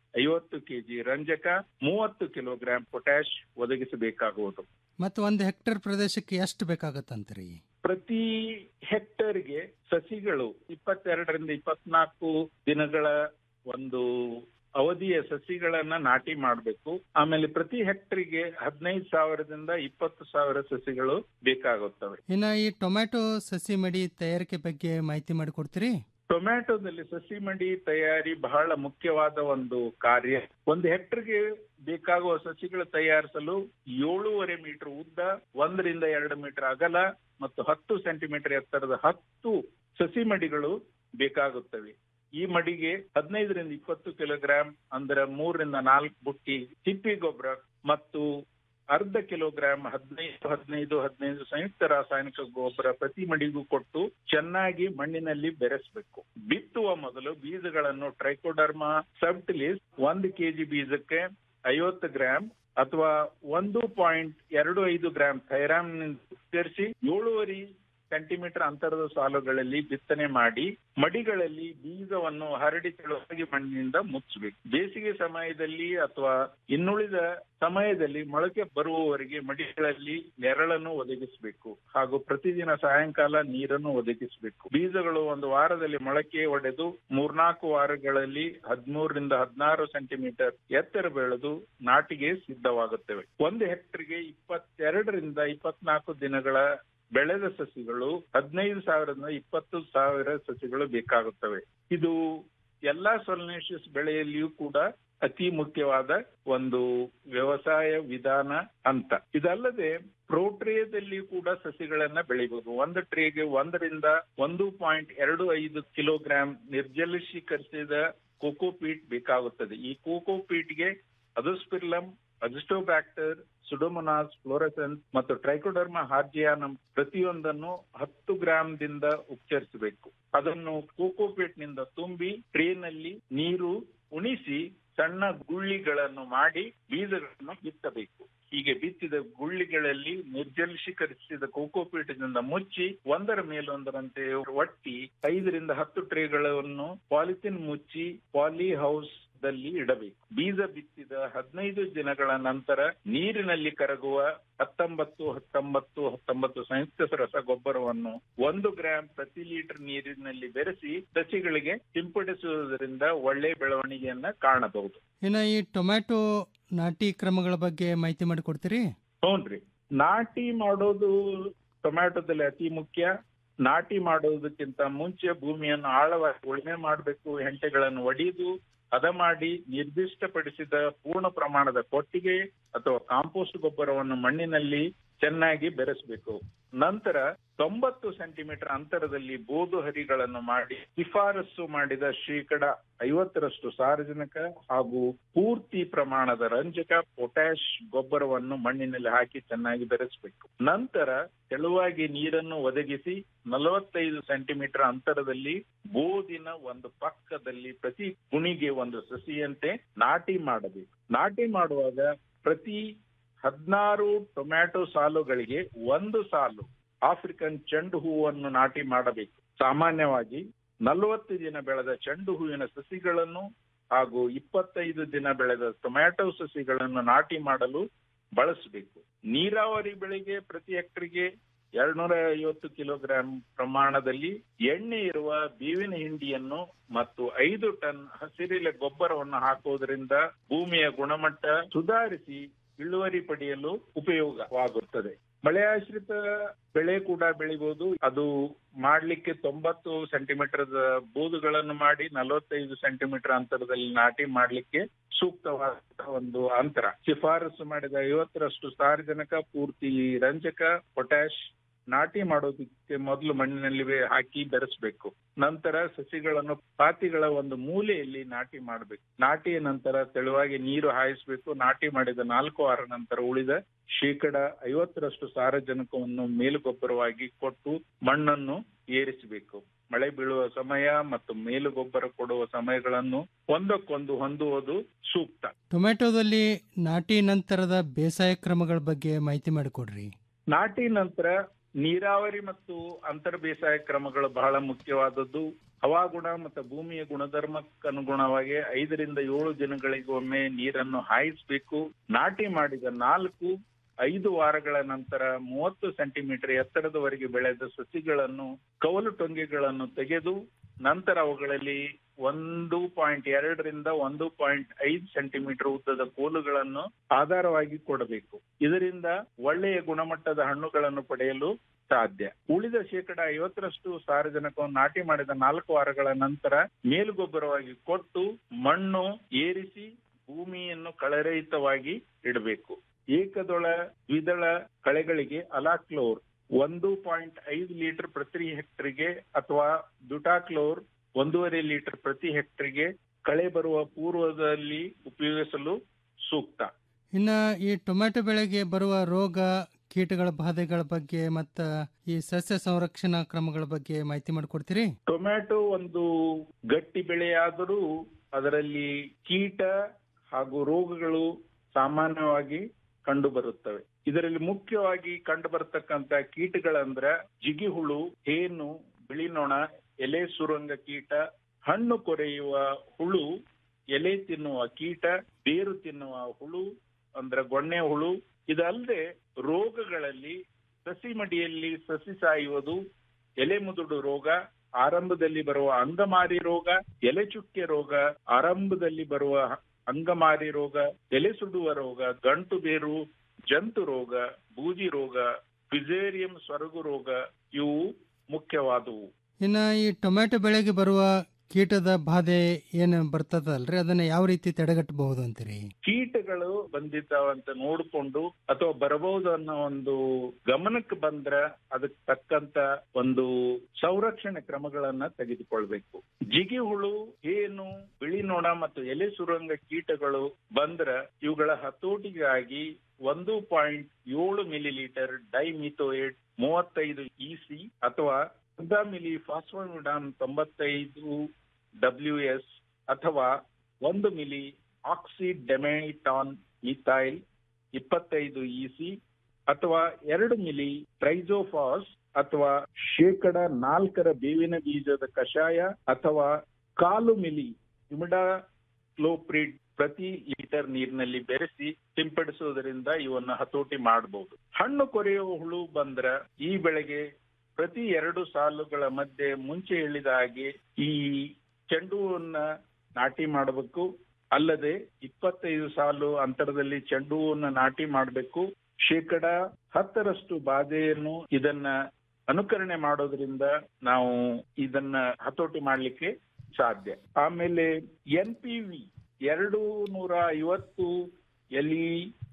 ಐವತ್ತು ಕೆಜಿ ರಂಜಕ ಮೂವತ್ತು ಕಿಲೋಗ್ರಾಂ ಪೊಟ್ಯಾಶ್ ಒದಗಿಸಬೇಕಾಗುವುದು ಮತ್ತು ಒಂದು ಹೆಕ್ಟೇರ್ ಪ್ರದೇಶಕ್ಕೆ ಎಷ್ಟು ಬೇಕಾಗತ್ತಂತ್ರಿ ಪ್ರತಿ ಹೆಕ್ಟರ್ಗೆ ಸಸಿಗಳು ಇಪ್ಪತ್ತೆರಡರಿಂದ ಇಪ್ಪತ್ನಾಲ್ಕು ದಿನಗಳ ಒಂದು ಅವಧಿಯ ಸಸಿಗಳನ್ನ ನಾಟಿ ಮಾಡಬೇಕು ಆಮೇಲೆ ಪ್ರತಿ ಹೆಕ್ಟರ್ಗೆ ಹದಿನೈದು ಸಾವಿರದಿಂದ ಇಪ್ಪತ್ತು ಸಾವಿರ ಸಸಿಗಳು ಬೇಕಾಗುತ್ತವೆ ಇನ್ನು ಈ ಟೊಮ್ಯಾಟೊ ಸಸಿ ಮಡಿ ತಯಾರಿಕೆ ಬಗ್ಗೆ ಮಾಹಿತಿ ಮಾಡಿಕೊಡ್ತೀರಿ ಟೊಮ್ಯಾಟೊದಲ್ಲಿ ಸಸಿ ಮಡಿ ತಯಾರಿ ಬಹಳ ಮುಖ್ಯವಾದ ಒಂದು ಕಾರ್ಯ ಒಂದು ಹೆಕ್ಟರ್ಗೆ ಬೇಕಾಗುವ ಸಸಿಗಳು ತಯಾರಿಸಲು ಏಳೂವರೆ ಮೀಟರ್ ಉದ್ದ ಒಂದರಿಂದ ಎರಡು ಮೀಟರ್ ಅಗಲ ಮತ್ತು ಹತ್ತು ಸೆಂಟಿಮೀಟರ್ ಎತ್ತರದ ಹತ್ತು ಸಸಿ ಮಡಿಗಳು ಬೇಕಾಗುತ್ತವೆ ಈ ಮಡಿಗೆ ಹದಿನೈದರಿಂದ ಇಪ್ಪತ್ತು ಕಿಲೋಗ್ರಾಂ ಅಂದ್ರೆ ಮೂರರಿಂದ ನಾಲ್ಕು ಬುಟ್ಟಿ ತಿಪ್ಪಿ ಗೊಬ್ಬರ ಮತ್ತು ಅರ್ಧ ಕಿಲೋಗ್ರಾಂ ಹದಿನೈದು ಹದಿನೈದು ಹದಿನೈದು ಸಂಯುಕ್ತ ರಾಸಾಯನಿಕ ಗೊಬ್ಬರ ಪ್ರತಿ ಮಡಿಗೂ ಕೊಟ್ಟು ಚೆನ್ನಾಗಿ ಮಣ್ಣಿನಲ್ಲಿ ಬೆರೆಸಬೇಕು ಬಿತ್ತುವ ಮೊದಲು ಬೀಜಗಳನ್ನು ಟ್ರೈಕೋಡರ್ಮಾ ಸಬ್ಟಿಲಿಸ್ ಒಂದು ಕೆಜಿ ಬೀಜಕ್ಕೆ ಐವತ್ತು ಗ್ರಾಂ ಅಥವಾ ಒಂದು ಪಾಯಿಂಟ್ ಎರಡು ಐದು ಗ್ರಾಂ ಥೈರಾಮ್ ಸೇರಿಸಿ ಏಳುವರೆ ಸೆಂಟಿಮೀಟರ್ ಅಂತರದ ಸಾಲುಗಳಲ್ಲಿ ಬಿತ್ತನೆ ಮಾಡಿ ಮಡಿಗಳಲ್ಲಿ ಬೀಜವನ್ನು ಹರಡಿ ತೆಳುವಾಗಿ ಮಣ್ಣಿನಿಂದ ಮುಚ್ಚಬೇಕು ಬೇಸಿಗೆ ಸಮಯದಲ್ಲಿ ಅಥವಾ ಇನ್ನುಳಿದ ಸಮಯದಲ್ಲಿ ಮೊಳಕೆ ಬರುವವರೆಗೆ ಮಡಿಗಳಲ್ಲಿ ನೆರಳನ್ನು ಒದಗಿಸಬೇಕು ಹಾಗೂ ಪ್ರತಿದಿನ ಸಾಯಂಕಾಲ ನೀರನ್ನು ಒದಗಿಸಬೇಕು ಬೀಜಗಳು ಒಂದು ವಾರದಲ್ಲಿ ಮೊಳಕೆ ಒಡೆದು ಮೂರ್ನಾಲ್ಕು ವಾರಗಳಲ್ಲಿ ಹದಿಮೂರರಿಂದ ಹದಿನಾರು ಸೆಂಟಿಮೀಟರ್ ಎತ್ತರ ಬೆಳೆದು ನಾಟಿಗೆ ಸಿದ್ಧವಾಗುತ್ತವೆ ಒಂದು ಹೆಕ್ಟರ್ಗೆ ಇಪ್ಪತ್ತೆರಡರಿಂದ ಇಪ್ಪತ್ನಾಲ್ಕು ದಿನಗಳ ಬೆಳೆದ ಸಸಿಗಳು ಹದಿನೈದು ಸಾವಿರದಿಂದ ಇಪ್ಪತ್ತು ಸಾವಿರ ಸಸಿಗಳು ಬೇಕಾಗುತ್ತವೆ ಇದು ಎಲ್ಲಾ ಸೊಲ್ನೇಷಿಯಸ್ ಬೆಳೆಯಲ್ಲಿಯೂ ಕೂಡ ಅತಿ ಮುಖ್ಯವಾದ ಒಂದು ವ್ಯವಸಾಯ ವಿಧಾನ ಅಂತ ಇದಲ್ಲದೆ ಪ್ರೋಟ್ರೇದಲ್ಲಿ ಕೂಡ ಸಸಿಗಳನ್ನ ಬೆಳಿಬಹುದು ಒಂದು ಟ್ರೇಗೆ ಒಂದರಿಂದ ಒಂದು ಪಾಯಿಂಟ್ ಎರಡು ಐದು ಕಿಲೋಗ್ರಾಂ ನಿರ್ಜಲೀಕರಿಸಿದ ಕೋಕೋಪೀಟ್ ಬೇಕಾಗುತ್ತದೆ ಈ ಕೋಕೋಪೀಟ್ಗೆ ಅದುಸ್ಪಿರ್ಲಮ್ ಅಜಿಸ್ಟೋಬ್ಯಾಕ್ಟರ್ ಸುಡೋಮೊನಾಸ್ ಫ್ಲೋರಸೆನ್ಸ್ ಮತ್ತು ಟ್ರೈಕೋಡರ್ಮಾ ಹಾರ್ಜಿಯಾನಮ್ ಪ್ರತಿಯೊಂದನ್ನು ಹತ್ತು ಗ್ರಾಂದಿಂದ ಉಪಚರಿಸಬೇಕು ಅದನ್ನು ಕೋಕೋಪೇಟ್ ನಿಂದ ತುಂಬಿ ಟ್ರೇನಲ್ಲಿ ನೀರು ಉಣಿಸಿ ಸಣ್ಣ ಗುಳ್ಳಿಗಳನ್ನು ಮಾಡಿ ಬೀಜಗಳನ್ನು ಬಿತ್ತಬೇಕು ಹೀಗೆ ಬಿತ್ತಿದ ಗುಳ್ಳಿಗಳಲ್ಲಿ ನಿರ್ಜಲೀಕರಿಸಿದ ಕೋಕೋಪೀಟದಿಂದ ಮುಚ್ಚಿ ಒಂದರ ಮೇಲೊಂದರಂತೆ ಒಟ್ಟಿ ಐದರಿಂದ ಹತ್ತು ಟ್ರೇಗಳನ್ನು ಪಾಲಿಥಿನ್ ಮುಚ್ಚಿ ಪಾಲಿ ಹೌಸ್ ದಲ್ಲಿ ಇಡಬೇಕು ಬೀಜ ಬಿತ್ತಿದ ಹದಿನೈದು ದಿನಗಳ ನಂತರ ನೀರಿನಲ್ಲಿ ಕರಗುವ ಹತ್ತೊಂಬತ್ತು ಹತ್ತೊಂಬತ್ತು ಹತ್ತೊಂಬತ್ತು ಸಂಯುಕ್ತ ರಸಗೊಬ್ಬರವನ್ನು ಒಂದು ಗ್ರಾಂ ಪ್ರತಿ ಲೀಟರ್ ನೀರಿನಲ್ಲಿ ಬೆರೆಸಿ ಸಸಿಗಳಿಗೆ ಸಿಂಪಡಿಸುವುದರಿಂದ ಒಳ್ಳೆ ಬೆಳವಣಿಗೆಯನ್ನ ಕಾಣಬಹುದು ಇನ್ನು ಈ ಟೊಮ್ಯಾಟೊ ನಾಟಿ ಕ್ರಮಗಳ ಬಗ್ಗೆ ಮಾಹಿತಿ ಮಾಡಿಕೊಡ್ತೀರಿ ಹ್ಞೂನ್ರಿ ನಾಟಿ ಮಾಡೋದು ಟೊಮ್ಯಾಟೊದಲ್ಲಿ ಅತಿ ಮುಖ್ಯ ನಾಟಿ ಮಾಡೋದಕ್ಕಿಂತ ಮುಂಚೆ ಭೂಮಿಯನ್ನು ಆಳವಾಗಿ ಉಳುಮೆ ಮಾಡಬೇಕು ಹೆಂಟೆಗಳನ್ನು ಒಡೆಯುವುದು ಹದ ಮಾಡಿ ನಿರ್ದಿಷ್ಟಪಡಿಸಿದ ಪೂರ್ಣ ಪ್ರಮಾಣದ ಕೊಟ್ಟಿಗೆ ಅಥವಾ ಕಾಂಪೋಸ್ಟ್ ಗೊಬ್ಬರವನ್ನು ಮಣ್ಣಿನಲ್ಲಿ ಚೆನ್ನಾಗಿ ಬೆರೆಸಬೇಕು ನಂತರ ತೊಂಬತ್ತು ಸೆಂಟಿಮೀಟರ್ ಅಂತರದಲ್ಲಿ ಬೋದು ಹರಿಗಳನ್ನು ಮಾಡಿ ಶಿಫಾರಸು ಮಾಡಿದ ಶೇಕಡ ಐವತ್ತರಷ್ಟು ಸಾರಜನಕ ಹಾಗೂ ಪೂರ್ತಿ ಪ್ರಮಾಣದ ರಂಜಕ ಪೊಟ್ಯಾಶ್ ಗೊಬ್ಬರವನ್ನು ಮಣ್ಣಿನಲ್ಲಿ ಹಾಕಿ ಚೆನ್ನಾಗಿ ಬೆರೆಸಬೇಕು ನಂತರ ತೆಳುವಾಗಿ ನೀರನ್ನು ಒದಗಿಸಿ ನಲವತ್ತೈದು ಸೆಂಟಿಮೀಟರ್ ಅಂತರದಲ್ಲಿ ಬೋದಿನ ಒಂದು ಪಕ್ಕದಲ್ಲಿ ಪ್ರತಿ ಗುಣಿಗೆ ಒಂದು ಸಸಿಯಂತೆ ನಾಟಿ ಮಾಡಬೇಕು ನಾಟಿ ಮಾಡುವಾಗ ಪ್ರತಿ ಹದಿನಾರು ಟೊಮ್ಯಾಟೊ ಸಾಲುಗಳಿಗೆ ಒಂದು ಸಾಲು ಆಫ್ರಿಕನ್ ಚೆಂಡು ಹೂವನ್ನು ನಾಟಿ ಮಾಡಬೇಕು ಸಾಮಾನ್ಯವಾಗಿ ನಲವತ್ತು ದಿನ ಬೆಳೆದ ಚೆಂಡು ಹೂವಿನ ಸಸಿಗಳನ್ನು ಹಾಗೂ ಇಪ್ಪತ್ತೈದು ದಿನ ಬೆಳೆದ ಟೊಮ್ಯಾಟೊ ಸಸಿಗಳನ್ನು ನಾಟಿ ಮಾಡಲು ಬಳಸಬೇಕು ನೀರಾವರಿ ಬೆಳೆಗೆ ಪ್ರತಿ ಹೆಕ್ಟರ್ಗೆ ಎರಡ್ನೂರ ಐವತ್ತು ಕಿಲೋಗ್ರಾಂ ಪ್ರಮಾಣದಲ್ಲಿ ಎಣ್ಣೆ ಇರುವ ಬೇವಿನ ಹಿಂಡಿಯನ್ನು ಮತ್ತು ಐದು ಟನ್ ಹಸಿರೆಲೆ ಗೊಬ್ಬರವನ್ನು ಹಾಕುವುದರಿಂದ ಭೂಮಿಯ ಗುಣಮಟ್ಟ ಸುಧಾರಿಸಿ ಇಳುವರಿ ಪಡೆಯಲು ಉಪಯೋಗವಾಗುತ್ತದೆ ಮಳೆ ಆಶ್ರಿತ ಬೆಳೆ ಕೂಡ ಬೆಳಿಬಹುದು ಅದು ಮಾಡ್ಲಿಕ್ಕೆ ತೊಂಬತ್ತು ಸೆಂಟಿಮೀಟರ್ ಬೂದುಗಳನ್ನು ಮಾಡಿ ನಲವತ್ತೈದು ಸೆಂಟಿಮೀಟರ್ ಅಂತರದಲ್ಲಿ ನಾಟಿ ಮಾಡ್ಲಿಕ್ಕೆ ಸೂಕ್ತವಾದ ಒಂದು ಅಂತರ ಶಿಫಾರಸು ಮಾಡಿದ ಐವತ್ತರಷ್ಟು ಸಾರಜನಕ ಪೂರ್ತಿ ರಂಜಕ ಪೊಟ್ಯಾಶ್ ನಾಟಿ ಮಾಡೋದಕ್ಕೆ ಮೊದಲು ಮಣ್ಣಿನಲ್ಲಿ ಹಾಕಿ ಬೆರೆಸಬೇಕು ನಂತರ ಸಸಿಗಳನ್ನು ಪಾತಿಗಳ ಒಂದು ಮೂಲೆಯಲ್ಲಿ ನಾಟಿ ಮಾಡಬೇಕು ನಾಟಿಯ ನಂತರ ತೆಳುವಾಗಿ ನೀರು ಹಾಯಿಸಬೇಕು ನಾಟಿ ಮಾಡಿದ ನಾಲ್ಕು ವಾರ ನಂತರ ಉಳಿದ ಶೇಕಡ ಐವತ್ತರಷ್ಟು ಸಾರಜನಕವನ್ನು ಮೇಲುಗೊಬ್ಬರವಾಗಿ ಕೊಟ್ಟು ಮಣ್ಣನ್ನು ಏರಿಸಬೇಕು ಮಳೆ ಬೀಳುವ ಸಮಯ ಮತ್ತು ಮೇಲುಗೊಬ್ಬರ ಕೊಡುವ ಸಮಯಗಳನ್ನು ಒಂದಕ್ಕೊಂದು ಹೊಂದುವುದು ಸೂಕ್ತ ಟೊಮ್ಯಾಟೊದಲ್ಲಿ ನಾಟಿ ನಂತರದ ಬೇಸಾಯ ಕ್ರಮಗಳ ಬಗ್ಗೆ ಮಾಹಿತಿ ಮಾಡಿಕೊಡ್ರಿ ನಾಟಿ ನಂತರ ನೀರಾವರಿ ಮತ್ತು ಅಂತರ್ ಬೇಸಾಯ ಕ್ರಮಗಳು ಬಹಳ ಮುಖ್ಯವಾದದ್ದು ಹವಾಗುಣ ಮತ್ತು ಭೂಮಿಯ ಗುಣಧರ್ಮಕ್ಕನುಗುಣವಾಗಿ ಐದರಿಂದ ಏಳು ದಿನಗಳಿಗೊಮ್ಮೆ ನೀರನ್ನು ಹಾಯಿಸಬೇಕು ನಾಟಿ ಮಾಡಿದ ನಾಲ್ಕು ಐದು ವಾರಗಳ ನಂತರ ಮೂವತ್ತು ಸೆಂಟಿಮೀಟರ್ ಎತ್ತರದವರೆಗೆ ಬೆಳೆದ ಸಸಿಗಳನ್ನು ಕವಲು ಟೊಂಗೆಗಳನ್ನು ತೆಗೆದು ನಂತರ ಅವುಗಳಲ್ಲಿ ಒಂದು ಪಾಯಿಂಟ್ ಎರಡರಿಂದ ಒಂದು ಪಾಯಿಂಟ್ ಐದು ಸೆಂಟಿಮೀಟರ್ ಉದ್ದದ ಕೋಲುಗಳನ್ನು ಆಧಾರವಾಗಿ ಕೊಡಬೇಕು ಇದರಿಂದ ಒಳ್ಳೆಯ ಗುಣಮಟ್ಟದ ಹಣ್ಣುಗಳನ್ನು ಪಡೆಯಲು ಸಾಧ್ಯ ಉಳಿದ ಶೇಕಡ ಐವತ್ತರಷ್ಟು ಸಾರಜನಕವನ್ನು ನಾಟಿ ಮಾಡಿದ ನಾಲ್ಕು ವಾರಗಳ ನಂತರ ಮೇಲುಗೊಬ್ಬರವಾಗಿ ಕೊಟ್ಟು ಮಣ್ಣು ಏರಿಸಿ ಭೂಮಿಯನ್ನು ಕಳರಹಿತವಾಗಿ ಇಡಬೇಕು ಏಕದಳ ದ್ವಿದಳ ಕಳೆಗಳಿಗೆ ಅಲಾಕ್ಲೋರ್ ಒಂದು ಪಾಯಿಂಟ್ ಐದು ಲೀಟರ್ ಪ್ರತಿ ಹೆಕ್ಟರ್ಗೆ ಅಥವಾ ದುಟಾಕ್ಲೋರ್ ಒಂದೂವರೆ ಲೀಟರ್ ಪ್ರತಿ ಹೆಕ್ಟರ್ಗೆ ಕಳೆ ಬರುವ ಪೂರ್ವದಲ್ಲಿ ಉಪಯೋಗಿಸಲು ಸೂಕ್ತ ಇನ್ನ ಈ ಟೊಮ್ಯಾಟೊ ಬೆಳೆಗೆ ಬರುವ ರೋಗ ಕೀಟಗಳ ಬಾಧೆಗಳ ಬಗ್ಗೆ ಮತ್ತ ಈ ಸಸ್ಯ ಸಂರಕ್ಷಣಾ ಕ್ರಮಗಳ ಬಗ್ಗೆ ಮಾಹಿತಿ ಮಾಡಿಕೊಡ್ತೀರಿ ಟೊಮ್ಯಾಟೊ ಒಂದು ಗಟ್ಟಿ ಬೆಳೆಯಾದರೂ ಅದರಲ್ಲಿ ಕೀಟ ಹಾಗೂ ರೋಗಗಳು ಸಾಮಾನ್ಯವಾಗಿ ಕಂಡು ಬರುತ್ತವೆ ಇದರಲ್ಲಿ ಮುಖ್ಯವಾಗಿ ಕಂಡು ಬರತಕ್ಕಂತ ಕೀಟಗಳಂದ್ರ ಜಿಗಿಹುಳು ಹೇನು ಬಿಳಿ ನೊಣ ಎಲೆ ಸುರಂಗ ಕೀಟ ಹಣ್ಣು ಕೊರೆಯುವ ಹುಳು ಎಲೆ ತಿನ್ನುವ ಕೀಟ ಬೇರು ತಿನ್ನುವ ಹುಳು ಅಂದ್ರೆ ಗೊಣ್ಣೆ ಹುಳು ಇದಲ್ಲದೆ ರೋಗಗಳಲ್ಲಿ ಸಸಿ ಮಡಿಯಲ್ಲಿ ಸಸಿ ಸಾಯುವುದು ಎಲೆ ಮುದುಡು ರೋಗ ಆರಂಭದಲ್ಲಿ ಬರುವ ಅಂಗಮಾರಿ ರೋಗ ಎಲೆ ಚುಕ್ಕೆ ರೋಗ ಆರಂಭದಲ್ಲಿ ಬರುವ ಅಂಗಮಾರಿ ರೋಗ ಎಲೆ ಸುಡುವ ರೋಗ ಗಂಟು ಬೇರು ಜಂತು ರೋಗ ಬೂದಿ ರೋಗ ಫಿಸೇರಿಯಂ ಸ್ವರ್ಗು ರೋಗ ಇವು ಮುಖ್ಯವಾದವು ಇನ್ನ ಈ ಟೊಮ್ಯಾಟೊ ಬೆಳೆಗೆ ಬರುವ ಕೀಟದ ಬಾಧೆ ಏನು ಬರ್ತದಲ್ರಿ ಅದನ್ನ ಯಾವ ರೀತಿ ತಡೆಗಟ್ಟಬಹುದು ಅಂತೀರಿ ಕೀಟಗಳು ಬಂದಿದ್ದಾವಂತ ನೋಡಿಕೊಂಡು ಅಥವಾ ಬರಬಹುದು ಅನ್ನೋ ಒಂದು ಗಮನಕ್ಕೆ ಬಂದ್ರ ಅದಕ್ಕೆ ತಕ್ಕಂತ ಒಂದು ಸಂರಕ್ಷಣೆ ಕ್ರಮಗಳನ್ನ ತೆಗೆದುಕೊಳ್ಬೇಕು ಜಿಗಿ ಹುಳು ಏನು ಬಿಳಿ ನೊಣ ಮತ್ತು ಎಲೆ ಸುರಂಗ ಕೀಟಗಳು ಬಂದ್ರ ಇವುಗಳ ಹತೋಟಿಗಾಗಿ ಒಂದು ಪಾಯಿಂಟ್ ಏಳು ಮಿಲಿ ಲೀಟರ್ ಡೈಮಿಥೋಯೇಟ್ ಮೂವತ್ತೈದು ಇಸಿ ಅಥವಾ ಅರ್ಧ ಮಿಲಿ ಫಾಸ್ಫೋಮಿಡಾನ್ ತೊಂಬತ್ತೈದು ಡಬ್ಲ್ಯೂ ಎಸ್ ಅಥವಾ ಒಂದು ಮಿಲಿ ಆಕ್ಸಿಡೆಮೆಟಾನ್ ಮಿಥೈಲ್ ಇಪ್ಪತ್ತೈದು ಇಸಿ ಅಥವಾ ಎರಡು ಮಿಲಿ ಟ್ರೈಜೋಫಾಸ್ ಅಥವಾ ಶೇಕಡ ನಾಲ್ಕರ ಬೇವಿನ ಬೀಜದ ಕಷಾಯ ಅಥವಾ ಕಾಲು ಮಿಲಿ ಇಮಿಡಾ ಕ್ಲೋಪ್ರಿಡ್ ಪ್ರತಿ ಲೀಟರ್ ನೀರಿನಲ್ಲಿ ಬೆರೆಸಿ ಸಿಂಪಡಿಸುವುದರಿಂದ ಇವನ್ನ ಹತೋಟಿ ಮಾಡಬಹುದು ಹಣ್ಣು ಕೊರೆಯುವ ಹುಳು ಬಂದ್ರ ಈ ಬೆಳೆಗೆ ಪ್ರತಿ ಎರಡು ಸಾಲುಗಳ ಮಧ್ಯೆ ಮುಂಚೆ ಹೇಳಿದ ಹಾಗೆ ಈ ಚೆಂಡು ಹೂವನ್ನ ನಾಟಿ ಮಾಡಬೇಕು ಅಲ್ಲದೆ ಇಪ್ಪತ್ತೈದು ಸಾಲು ಅಂತರದಲ್ಲಿ ಚೆಂಡು ಹೂವನ್ನ ನಾಟಿ ಮಾಡಬೇಕು ಶೇಕಡ ಹತ್ತರಷ್ಟು ಬಾಧೆಯನ್ನು ಇದನ್ನ ಅನುಕರಣೆ ಮಾಡೋದ್ರಿಂದ ನಾವು ಇದನ್ನ ಹತೋಟಿ ಮಾಡ್ಲಿಕ್ಕೆ ಸಾಧ್ಯ ಆಮೇಲೆ ಎನ್ ಪಿ ವಿ ಎರಡು ನೂರ ಐವತ್ತು ಎಲಿ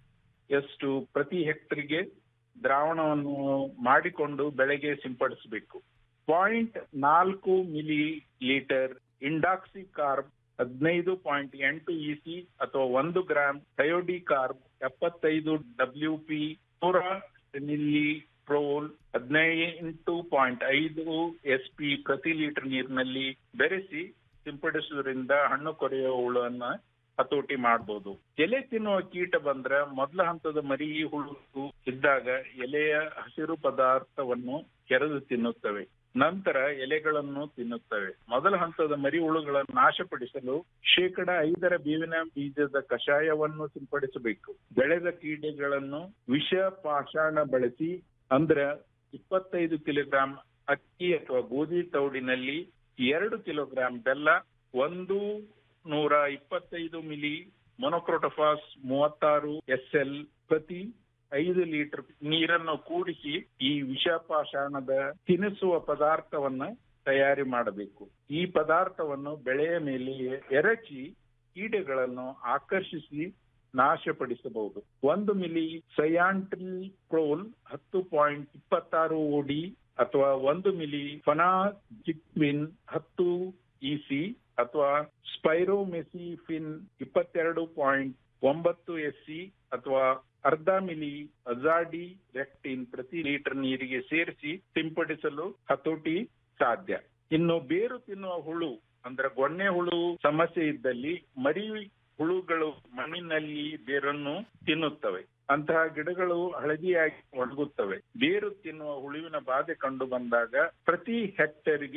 ಎಷ್ಟು ಪ್ರತಿ ಹೆಕ್ಟರ್ಗೆ ದ್ರಾವಣವನ್ನು ಮಾಡಿಕೊಂಡು ಬೆಳೆಗೆ ಸಿಂಪಡಿಸಬೇಕು ಪಾಯಿಂಟ್ ನಾಲ್ಕು ಮಿಲಿ ಲೀಟರ್ ಇಂಡಾಕ್ಸಿ ಕಾರ್ಬ್ ಹದಿನೈದು ಪಾಯಿಂಟ್ ಎಂಟು ಇಸಿ ಅಥವಾ ಒಂದು ಗ್ರಾಂ ಥಯೋಡಿ ಕಾರ್ಬ್ ಎಪ್ಪತ್ತೈದು ಡಬ್ಲ್ಯೂ ಪಿ ನೂರ ಮಿಲಿ ಪ್ರೋಲ್ ಹದಿನೈದು ಪಾಯಿಂಟ್ ಐದು ಎಸ್ ಪಿ ಪ್ರತಿ ಲೀಟರ್ ನೀರಿನಲ್ಲಿ ಬೆರೆಸಿ ಸಿಂಪಡಿಸುವುದರಿಂದ ಹಣ್ಣು ಕೊರೆಯುವ ಹುಳನ್ನ ಹತೋಟಿ ಮಾಡಬಹುದು ಎಲೆ ತಿನ್ನುವ ಕೀಟ ಬಂದ್ರ ಮೊದಲ ಹಂತದ ಮರಿ ಹುಳು ಇದ್ದಾಗ ಎಲೆಯ ಹಸಿರು ಪದಾರ್ಥವನ್ನು ಕೆರೆದು ತಿನ್ನುತ್ತವೆ ನಂತರ ಎಲೆಗಳನ್ನು ತಿನ್ನುತ್ತವೆ ಮೊದಲ ಹಂತದ ಮರಿ ಹುಳುಗಳನ್ನು ನಾಶಪಡಿಸಲು ಶೇಕಡ ಐದರ ಬೇವಿನ ಬೀಜದ ಕಷಾಯವನ್ನು ಸಿಂಪಡಿಸಬೇಕು ಬೆಳೆದ ಕೀಟಗಳನ್ನು ವಿಷ ಪಾಷಾಣ ಬಳಸಿ ಅಂದ್ರ ಇಪ್ಪತ್ತೈದು ಕಿಲೋಗ್ರಾಂ ಅಕ್ಕಿ ಅಥವಾ ಗೋಧಿ ತೌಡಿನಲ್ಲಿ ಎರಡು ಕಿಲೋಗ್ರಾಂ ಬೆಲ್ಲ ಒಂದು ನೂರ ಇಪ್ಪತ್ತೈದು ಮಿಲಿ ಮೊನೊಕ್ರೋಟೋಫಾಸ್ ಮೂವತ್ತಾರು ಎಸ್ ಎಲ್ ಪ್ರತಿ ಐದು ಲೀಟರ್ ನೀರನ್ನು ಕೂಡಿಸಿ ಈ ವಿಷಪಾಷಾಣದ ತಿನ್ನಿಸುವ ಪದಾರ್ಥವನ್ನ ತಯಾರಿ ಮಾಡಬೇಕು ಈ ಪದಾರ್ಥವನ್ನು ಬೆಳೆಯ ಮೇಲೆ ಎರಚಿ ಕೀಟಗಳನ್ನು ಆಕರ್ಷಿಸಿ ನಾಶಪಡಿಸಬಹುದು ಒಂದು ಮಿಲಿ ಸಯಾಂಟ್ರಿ ಪ್ರೋಲ್ ಹತ್ತು ಪಾಯಿಂಟ್ ಇಪ್ಪತ್ತಾರು ಓಡಿ ಅಥವಾ ಒಂದು ಮಿಲಿ ಫನಾಜಿಕ್ವಿನ್ ಹತ್ತು ಇಸಿ ಅಥವಾ ಸ್ಪೈರೋಮೆಸಿಫಿನ್ ಇಪ್ಪತ್ತೆರಡು ಪಾಯಿಂಟ್ ಒಂಬತ್ತು ಎಸ್ಸಿ ಅಥವಾ ಅರ್ಧ ಮಿಲಿ ಅಜಾಡಿ ರೆಕ್ಟಿನ್ ಪ್ರತಿ ಲೀಟರ್ ನೀರಿಗೆ ಸೇರಿಸಿ ಸಿಂಪಡಿಸಲು ಹತೋಟಿ ಸಾಧ್ಯ ಇನ್ನು ಬೇರು ತಿನ್ನುವ ಹುಳು ಅಂದ್ರೆ ಗೊಣ್ಣೆ ಹುಳು ಸಮಸ್ಯೆ ಇದ್ದಲ್ಲಿ ಮರಿ ಹುಳುಗಳು ಮಣ್ಣಿನಲ್ಲಿ ಬೇರನ್ನು ತಿನ್ನುತ್ತವೆ ಅಂತಹ ಗಿಡಗಳು ಹಳದಿಯಾಗಿ ಒಣಗುತ್ತವೆ ಬೇರು ತಿನ್ನುವ ಹುಳುವಿನ ಬಾಧೆ ಕಂಡು ಬಂದಾಗ ಪ್ರತಿ ಹೆಕ್ಟರ್ಗೆ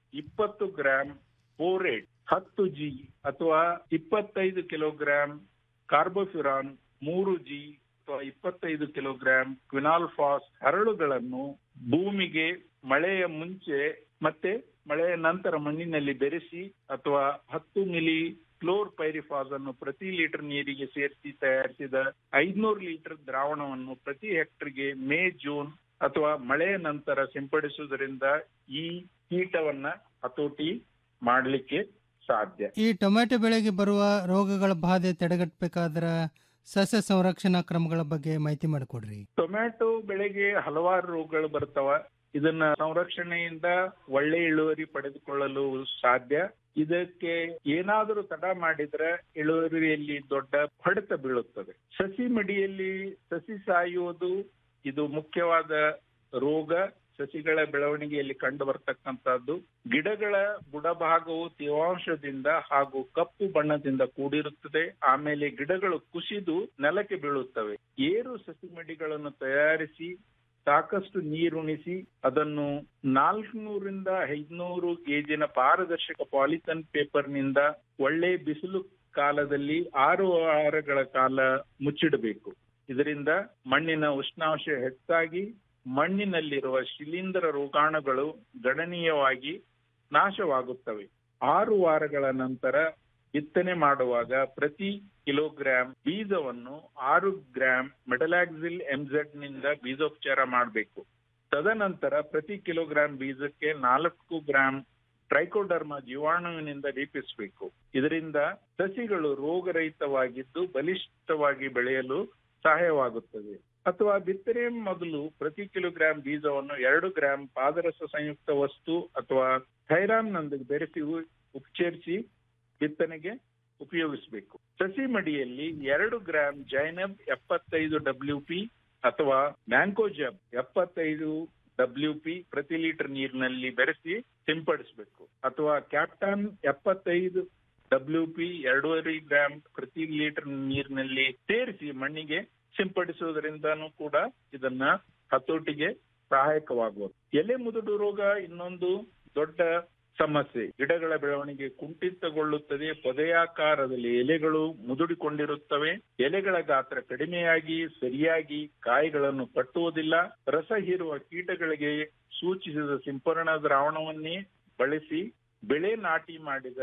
ಇಪ್ಪತ್ತು ಗ್ರಾಂ ಬೋರೇಟ್ ಹತ್ತು ಜಿ ಅಥವಾ ಇಪ್ಪತ್ತೈದು ಕಿಲೋಗ್ರಾಂ ಕಾರ್ಬೋಫ್ಯುರಾನ್ ಮೂರು ಜಿ ಅಥವಾ ಇಪ್ಪತ್ತೈದು ಕಿಲೋಗ್ರಾಂ ಕ್ವಿನಾಲ್ಫಾಸ್ ಹರಳುಗಳನ್ನು ಭೂಮಿಗೆ ಮಳೆಯ ಮುಂಚೆ ಮತ್ತೆ ಮಳೆಯ ನಂತರ ಮಣ್ಣಿನಲ್ಲಿ ಬೆರೆಸಿ ಅಥವಾ ಹತ್ತು ಮಿಲಿ ಕ್ಲೋರ್ ಪೈರಿಫಾಸ್ ಅನ್ನು ಪ್ರತಿ ಲೀಟರ್ ನೀರಿಗೆ ಸೇರಿಸಿ ತಯಾರಿಸಿದ ಐದ್ನೂರು ಲೀಟರ್ ದ್ರಾವಣವನ್ನು ಪ್ರತಿ ಹೆಕ್ಟರ್ಗೆ ಮೇ ಜೂನ್ ಅಥವಾ ಮಳೆಯ ನಂತರ ಸಿಂಪಡಿಸುವುದರಿಂದ ಈ ಕೀಟವನ್ನ ಹತೋಟಿ ಮಾಡಲಿಕ್ಕೆ ಸಾಧ್ಯ ಈ ಟೊಮೆಟೊ ಬೆಳೆಗೆ ಬರುವ ರೋಗಗಳ ಬಾಧೆ ತಡೆಗಟ್ಟಬೇಕಾದ್ರ ಸಸ್ಯ ಸಂರಕ್ಷಣಾ ಕ್ರಮಗಳ ಬಗ್ಗೆ ಮಾಹಿತಿ ಮಾಡಿಕೊಡ್ರಿ ಟೊಮ್ಯಾಟೊ ಬೆಳೆಗೆ ಹಲವಾರು ರೋಗಗಳು ಬರ್ತಾವ ಇದನ್ನ ಸಂರಕ್ಷಣೆಯಿಂದ ಒಳ್ಳೆ ಇಳುವರಿ ಪಡೆದುಕೊಳ್ಳಲು ಸಾಧ್ಯ ಇದಕ್ಕೆ ಏನಾದರೂ ತಡ ಮಾಡಿದ್ರೆ ಇಳುವರಿಯಲ್ಲಿ ದೊಡ್ಡ ಹೊಡೆತ ಬೀಳುತ್ತದೆ ಸಸಿ ಮಡಿಯಲ್ಲಿ ಸಸಿ ಸಾಯುವುದು ಇದು ಮುಖ್ಯವಾದ ರೋಗ ಸಸಿಗಳ ಬೆಳವಣಿಗೆಯಲ್ಲಿ ಕಂಡು ಬರ್ತಕ್ಕಂತಹದ್ದು ಗಿಡಗಳ ಬುಡಭಾಗವು ತೇವಾಂಶದಿಂದ ಹಾಗೂ ಕಪ್ಪು ಬಣ್ಣದಿಂದ ಕೂಡಿರುತ್ತದೆ ಆಮೇಲೆ ಗಿಡಗಳು ಕುಸಿದು ನೆಲಕ್ಕೆ ಬೀಳುತ್ತವೆ ಏರು ಸಸಿ ಮಡಿಗಳನ್ನು ತಯಾರಿಸಿ ಸಾಕಷ್ಟು ನೀರುಣಿಸಿ ಅದನ್ನು ನಾಲ್ಕುನೂರಿಂದ ಐದ್ನೂರು ಗೇಜಿನ ಪಾರದರ್ಶಕ ಪಾಲಿಥನ್ ಪೇಪರ್ ನಿಂದ ಒಳ್ಳೆ ಬಿಸಿಲು ಕಾಲದಲ್ಲಿ ಆರು ವಾರಗಳ ಕಾಲ ಮುಚ್ಚಿಡಬೇಕು ಇದರಿಂದ ಮಣ್ಣಿನ ಉಷ್ಣಾಂಶ ಹೆಚ್ಚಾಗಿ ಮಣ್ಣಿನಲ್ಲಿರುವ ಶಿಲೀಂಧ್ರ ರೋಗಾಣುಗಳು ಗಣನೀಯವಾಗಿ ನಾಶವಾಗುತ್ತವೆ ಆರು ವಾರಗಳ ನಂತರ ಬಿತ್ತನೆ ಮಾಡುವಾಗ ಪ್ರತಿ ಕಿಲೋಗ್ರಾಂ ಬೀಜವನ್ನು ಆರು ಗ್ರಾಂ ಮೆಟಲಾಕ್ಸಿಲ್ ಎಂಜೆಡ್ ನಿಂದ ಬೀಜೋಪಚಾರ ಮಾಡಬೇಕು ತದನಂತರ ಪ್ರತಿ ಕಿಲೋಗ್ರಾಂ ಬೀಜಕ್ಕೆ ನಾಲ್ಕು ಗ್ರಾಂ ಟ್ರೈಕೋಡರ್ಮ ಜೀವಾಣುವಿನಿಂದ ದೀಪಿಸಬೇಕು ಇದರಿಂದ ಸಸಿಗಳು ರೋಗರಹಿತವಾಗಿದ್ದು ಬಲಿಷ್ಠವಾಗಿ ಬೆಳೆಯಲು ಸಹಾಯವಾಗುತ್ತದೆ ಅಥವಾ ಬಿತ್ತನೆ ಮೊದಲು ಪ್ರತಿ ಕಿಲೋಗ್ರಾಂ ಬೀಜವನ್ನು ಎರಡು ಗ್ರಾಂ ಪಾದರಸ ಸಂಯುಕ್ತ ವಸ್ತು ಅಥವಾ ಥೈರಾಮ್ನೊಂದಿಗೆ ಬೆರೆಸಿ ಉ- ಉಪಚರಿಸಿ ಬಿತ್ತನೆಗೆ ಉಪಯೋಗಿಸಬೇಕು ಸಸಿ ಮಡಿಯಲ್ಲಿ ಎರಡು ಗ್ರಾಂ ಜೈನಬ್ ಎಪ್ಪತ್ತೈದು ಡಬ್ಲ್ಯೂ ಪಿ ಅಥವಾ ಮ್ಯಾಂಕೋಜಬ್ ಎಪ್ಪತ್ತೈದು ಡಬ್ಲ್ಯೂ ಪಿ ಪ್ರತಿ ಲೀಟರ್ ನೀರಿನಲ್ಲಿ ಬೆರೆಸಿ ಸಿಂಪಡಿಸಬೇಕು ಅಥವಾ ಕ್ಯಾಪ್ಟಾನ್ ಎಪ್ಪತ್ತೈದು ಡಬ್ಲ್ಯೂ ಪಿ ಎರಡೂವರೆ ಗ್ರಾಂ ಪ್ರತಿ ಲೀಟರ್ ನೀರಿನಲ್ಲಿ ಸೇರಿಸಿ ಮಣ್ಣಿಗೆ ಸಿಂಪಡಿಸುವುದರಿಂದನೂ ಕೂಡ ಇದನ್ನ ಹತೋಟಿಗೆ ಸಹಾಯಕವಾಗುವುದು ಎಲೆ ಮುದುಡು ರೋಗ ಇನ್ನೊಂದು ದೊಡ್ಡ ಸಮಸ್ಯೆ ಗಿಡಗಳ ಬೆಳವಣಿಗೆ ಕುಂಠಿತಗೊಳ್ಳುತ್ತದೆ ಪೊದೆಯಾಕಾರದಲ್ಲಿ ಎಲೆಗಳು ಮುದುಡಿಕೊಂಡಿರುತ್ತವೆ ಎಲೆಗಳ ಗಾತ್ರ ಕಡಿಮೆಯಾಗಿ ಸರಿಯಾಗಿ ಕಾಯಿಗಳನ್ನು ಕಟ್ಟುವುದಿಲ್ಲ ರಸ ಹೀರುವ ಕೀಟಗಳಿಗೆ ಸೂಚಿಸಿದ ಸಿಂಪರಣಾ ದ್ರಾವಣವನ್ನೇ ಬಳಸಿ ಬೆಳೆ ನಾಟಿ ಮಾಡಿದ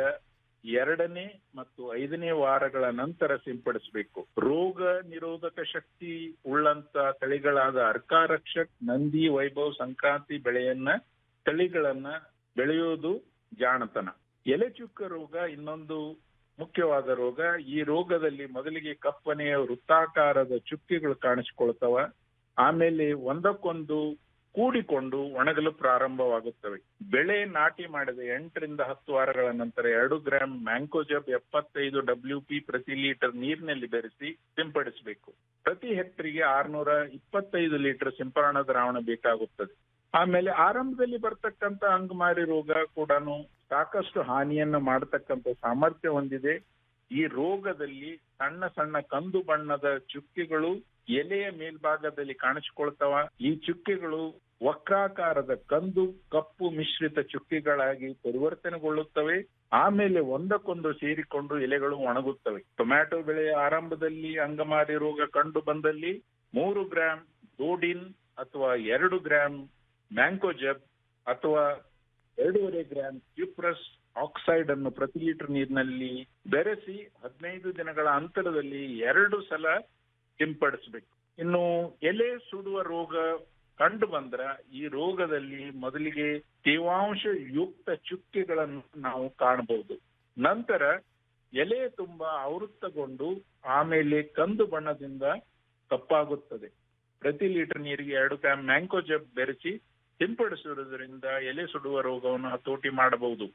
ಎರಡನೇ ಮತ್ತು ಐದನೇ ವಾರಗಳ ನಂತರ ಸಿಂಪಡಿಸಬೇಕು ರೋಗ ನಿರೋಧಕ ಶಕ್ತಿ ಉಳ್ಳಂತ ತಳಿಗಳಾದ ಅರ್ಕಾರಕ್ಷಕ್ ನಂದಿ ವೈಭವ್ ಸಂಕ್ರಾಂತಿ ಬೆಳೆಯನ್ನ ತಳಿಗಳನ್ನ ಬೆಳೆಯೋದು ಜಾಣತನ ಎಲೆ ಚುಕ್ಕ ರೋಗ ಇನ್ನೊಂದು ಮುಖ್ಯವಾದ ರೋಗ ಈ ರೋಗದಲ್ಲಿ ಮೊದಲಿಗೆ ಕಪ್ಪನೆಯ ವೃತ್ತಾಕಾರದ ಚುಕ್ಕೆಗಳು ಕಾಣಿಸಿಕೊಳ್ತವ ಆಮೇಲೆ ಒಂದಕ್ಕೊಂದು ಕೂಡಿಕೊಂಡು ಒಣಗಲು ಪ್ರಾರಂಭವಾಗುತ್ತವೆ ಬೆಳೆ ನಾಟಿ ಮಾಡಿದ ಎಂಟರಿಂದ ಹತ್ತು ವಾರಗಳ ನಂತರ ಎರಡು ಗ್ರಾಂ ಮ್ಯಾಂಕೋಜಬ್ ಎಪ್ಪತ್ತೈದು ಡಬ್ಲ್ಯೂ ಪಿ ಪ್ರತಿ ಲೀಟರ್ ನೀರಿನಲ್ಲಿ ಬೆರೆಸಿ ಸಿಂಪಡಿಸಬೇಕು ಪ್ರತಿ ಹೆಕ್ಟರ್ಗೆ ಆರ್ನೂರ ಇಪ್ಪತ್ತೈದು ಲೀಟರ್ ಸಿಂಪರಣಾ ದ್ರಾವಣ ಬೇಕಾಗುತ್ತದೆ ಆಮೇಲೆ ಆರಂಭದಲ್ಲಿ ಬರ್ತಕ್ಕಂತ ಅಂಗಮಾರಿ ರೋಗ ಕೂಡ ಸಾಕಷ್ಟು ಹಾನಿಯನ್ನ ಮಾಡತಕ್ಕಂತ ಸಾಮರ್ಥ್ಯ ಹೊಂದಿದೆ ಈ ರೋಗದಲ್ಲಿ ಸಣ್ಣ ಸಣ್ಣ ಕಂದು ಬಣ್ಣದ ಚುಕ್ಕೆಗಳು ಎಲೆಯ ಮೇಲ್ಭಾಗದಲ್ಲಿ ಕಾಣಿಸಿಕೊಳ್ತವ ಈ ಚುಕ್ಕೆಗಳು ವಕ್ರಾಕಾರದ ಕಂದು ಕಪ್ಪು ಮಿಶ್ರಿತ ಚುಕ್ಕೆಗಳಾಗಿ ಪರಿವರ್ತನೆಗೊಳ್ಳುತ್ತವೆ ಆಮೇಲೆ ಒಂದಕ್ಕೊಂದು ಸೇರಿಕೊಂಡು ಎಲೆಗಳು ಒಣಗುತ್ತವೆ ಟೊಮ್ಯಾಟೊ ಬೆಳೆಯ ಆರಂಭದಲ್ಲಿ ಅಂಗಮಾರಿ ರೋಗ ಕಂಡು ಬಂದಲ್ಲಿ ಮೂರು ಗ್ರಾಂ ಡೋಡಿನ್ ಅಥವಾ ಎರಡು ಗ್ರಾಂ ಮ್ಯಾಂಕೋಜಬ್ ಅಥವಾ ಎರಡೂವರೆ ಗ್ರಾಂ ಕ್ಯೂಪ್ರಸ್ ಆಕ್ಸೈಡ್ ಅನ್ನು ಪ್ರತಿ ಲೀಟರ್ ನೀರಿನಲ್ಲಿ ಬೆರೆಸಿ ಹದಿನೈದು ದಿನಗಳ ಅಂತರದಲ್ಲಿ ಎರಡು ಸಲ ಸಿಂಪಡಿಸಬೇಕು ಇನ್ನು ಎಲೆ ಸುಡುವ ರೋಗ ಕಂಡು ಬಂದ್ರ ಈ ರೋಗದಲ್ಲಿ ಮೊದಲಿಗೆ ತೇವಾಂಶ ಯುಕ್ತ ಚುಕ್ಕೆಗಳನ್ನು ನಾವು ಕಾಣಬಹುದು ನಂತರ ಎಲೆ ತುಂಬಾ ಆವೃತ್ತಗೊಂಡು ಆಮೇಲೆ ಕಂದು ಬಣ್ಣದಿಂದ ಕಪ್ಪಾಗುತ್ತದೆ ಪ್ರತಿ ಲೀಟರ್ ನೀರಿಗೆ ಎರಡು ಗ್ರಾಂ ಮ್ಯಾಂಕೋಜಬ್ ಬೆರೆಸಿ ಸಿಂಪಡಿಸುವುದರಿಂದ ಎಲೆ ಸುಡುವ ರೋಗವನ್ನು ಹತೋಟಿ ಮಾಡಬಹುದು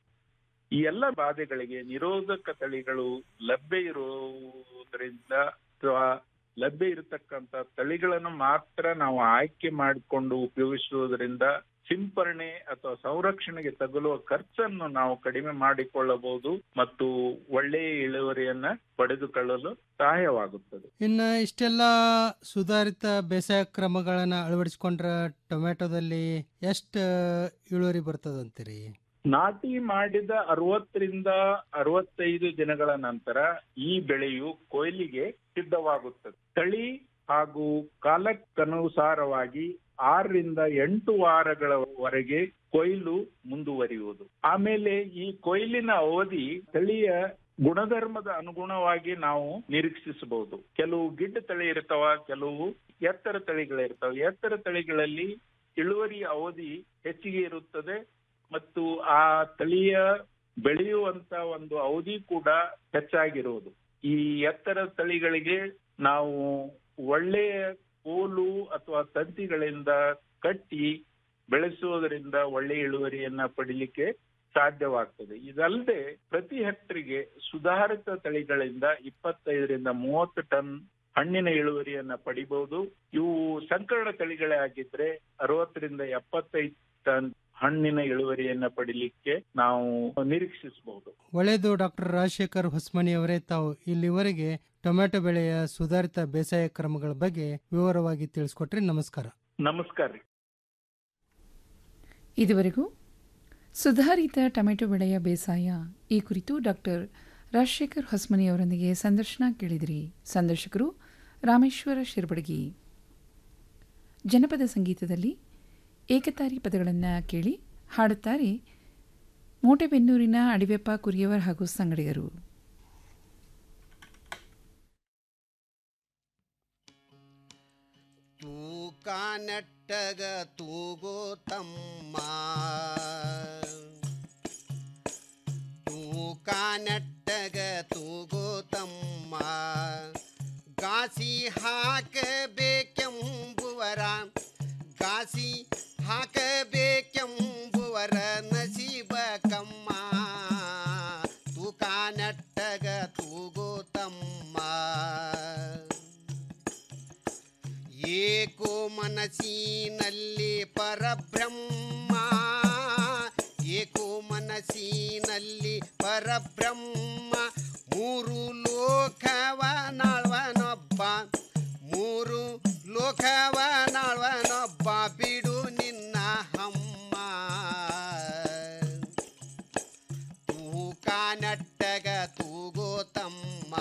ಈ ಎಲ್ಲ ಬಾಧೆಗಳಿಗೆ ನಿರೋಧಕ ತಳಿಗಳು ಲಭ್ಯ ಇರುವುದರಿಂದ ಅಥವಾ ಲಭ್ಯ ಇರತಕ್ಕಂತ ತಳಿಗಳನ್ನು ಮಾತ್ರ ನಾವು ಆಯ್ಕೆ ಮಾಡಿಕೊಂಡು ಉಪಯೋಗಿಸುವುದರಿಂದ ಸಿಂಪರಣೆ ಅಥವಾ ಸಂರಕ್ಷಣೆಗೆ ತಗುಲುವ ಖರ್ಚನ್ನು ನಾವು ಕಡಿಮೆ ಮಾಡಿಕೊಳ್ಳಬಹುದು ಮತ್ತು ಒಳ್ಳೆಯ ಇಳುವರಿಯನ್ನ ಪಡೆದುಕೊಳ್ಳಲು ಸಹಾಯವಾಗುತ್ತದೆ ಇನ್ನು ಇಷ್ಟೆಲ್ಲ ಸುಧಾರಿತ ಬೇಸಾಯ ಕ್ರಮಗಳನ್ನ ಅಳವಡಿಸ್ಕೊಂಡ್ರ ಟೊಮ್ಯಾಟೊದಲ್ಲಿ ಎಷ್ಟು ಇಳುವರಿ ಬರ್ತದಂತೀರಿ ನಾಟಿ ಮಾಡಿದ ಅರವತ್ತರಿಂದ ಅರವತ್ತೈದು ದಿನಗಳ ನಂತರ ಈ ಬೆಳೆಯು ಕೊಯ್ಲಿಗೆ ಸಿದ್ಧವಾಗುತ್ತದೆ ತಳಿ ಹಾಗೂ ಕಾಲಕ್ಕನುಸಾರವಾಗಿ ಆರರಿಂದ ಎಂಟು ವಾರಗಳವರೆಗೆ ಕೊಯ್ಲು ಮುಂದುವರಿಯುವುದು ಆಮೇಲೆ ಈ ಕೊಯ್ಲಿನ ಅವಧಿ ತಳಿಯ ಗುಣಧರ್ಮದ ಅನುಗುಣವಾಗಿ ನಾವು ನಿರೀಕ್ಷಿಸಬಹುದು ಕೆಲವು ಗಿಡ್ಡ ತಳಿ ಇರ್ತಾವ ಕೆಲವು ಎತ್ತರ ತಳಿಗಳಿರ್ತಾವ ಎತ್ತರ ತಳಿಗಳಲ್ಲಿ ಇಳುವರಿ ಅವಧಿ ಹೆಚ್ಚಿಗೆ ಇರುತ್ತದೆ ಮತ್ತು ಆ ತಳಿಯ ಬೆಳೆಯುವಂತ ಒಂದು ಅವಧಿ ಕೂಡ ಹೆಚ್ಚಾಗಿರುವುದು ಈ ಎತ್ತರ ತಳಿಗಳಿಗೆ ನಾವು ಒಳ್ಳೆಯ ಕೋಲು ಅಥವಾ ತಂತಿಗಳಿಂದ ಕಟ್ಟಿ ಬೆಳೆಸುವುದರಿಂದ ಒಳ್ಳೆ ಇಳುವರಿಯನ್ನ ಪಡಿಲಿಕ್ಕೆ ಸಾಧ್ಯವಾಗ್ತದೆ ಇದಲ್ಲದೆ ಪ್ರತಿ ಹೆಕ್ಟರ್ಗೆ ಸುಧಾರಿತ ತಳಿಗಳಿಂದ ಇಪ್ಪತ್ತೈದರಿಂದ ಮೂವತ್ತು ಟನ್ ಹಣ್ಣಿನ ಇಳುವರಿಯನ್ನ ಪಡಿಬಹುದು ಇವು ಸಂಕರಣ ತಳಿಗಳೇ ಆಗಿದ್ರೆ ಅರವತ್ತರಿಂದ ಎಪ್ಪತ್ತೈದು ಟನ್ ಹಣ್ಣಿನ ಇಳುವರಿಯನ್ನ ಪಡಿಲಿಕ್ಕೆ ನಾವು ನಿರೀಕ್ಷಿಸಬಹುದು ಒಳ್ಳೆಯದು ಡಾಕ್ಟರ್ ರಾಜಶೇಖರ್ ಹೊಸ್ಮನಿ ಅವರೇ ತಾವು ಇಲ್ಲಿವರೆಗೆ ಟೊಮ್ಯಾಟೊ ಬೆಳೆಯ ಸುಧಾರಿತ ಬೇಸಾಯ ಕ್ರಮಗಳ ಬಗ್ಗೆ ವಿವರವಾಗಿ ತಿಳಿಸ್ಕೊಟ್ರಿ ನಮಸ್ಕಾರ ನಮಸ್ಕಾರ ರೀ ಇದುವರೆಗೂ ಸುಧಾರಿತ ಟೊಮೆಟೊ ಬೆಳೆಯ ಬೇಸಾಯ ಈ ಕುರಿತು ಡಾಕ್ಟರ್ ರಾಜಶೇಖರ್ ಹೊಸ್ಮನಿ ಅವರೊಂದಿಗೆ ಸಂದರ್ಶನ ಕೇಳಿದಿರಿ ಸಂದರ್ಶಕರು ರಾಮೇಶ್ವರ ಶಿರ್ಬಡಗಿ ಜನಪದ ಸಂಗೀತದಲ್ಲಿ ಏಕತಾರಿ ಪದಗಳನ್ನು ಕೇಳಿ ಹಾಡುತ್ತಾರೆ ಮೋಟೆಬೆನ್ನೂರಿನ ಅಡಿವೆಪ್ಪ ಕುರಿಯವರ್ ಹಾಗೂ ಸಂಗಡಿಗರು ತೂಕ ನೆಟ್ಟಗ ತೂಗೋ ತಮ್ಮ ತೂಕ ನೆಟ್ಟಗ ತೂಗೋ ತಮ್ಮ ಗಾಸಿ ಹಾಕಬೇಕೆಂಬುವರ ಗಾಸಿ ಹಾಕಬೇಕೆಂಬುವರ ನಸೀಬ ಕಮ್ಮ ತೂಕ ನೆಟ್ಟಗ ತೂಗೋ ತಮ್ಮ ಏಕೋ ಮನಸ್ಸಿನಲ್ಲಿ ಪರಬ್ರಹ್ಮ ಏಕೋ ಮನಸ್ಸಿನಲ್ಲಿ ಪರಬ್ರಹ್ಮ ಮೂರು ಲೋಕವ ನಾಳ್ವನೊಬ್ಬ ಮೂರು ಲೋಕವ ನಾಳ್ವನೊಬ್ಬ ಬಿಡು ನಿನ್ನ ಹಮ್ಮ ತೂಕ ನಟ್ಟಗ ತೂಗೋ ತಮ್ಮ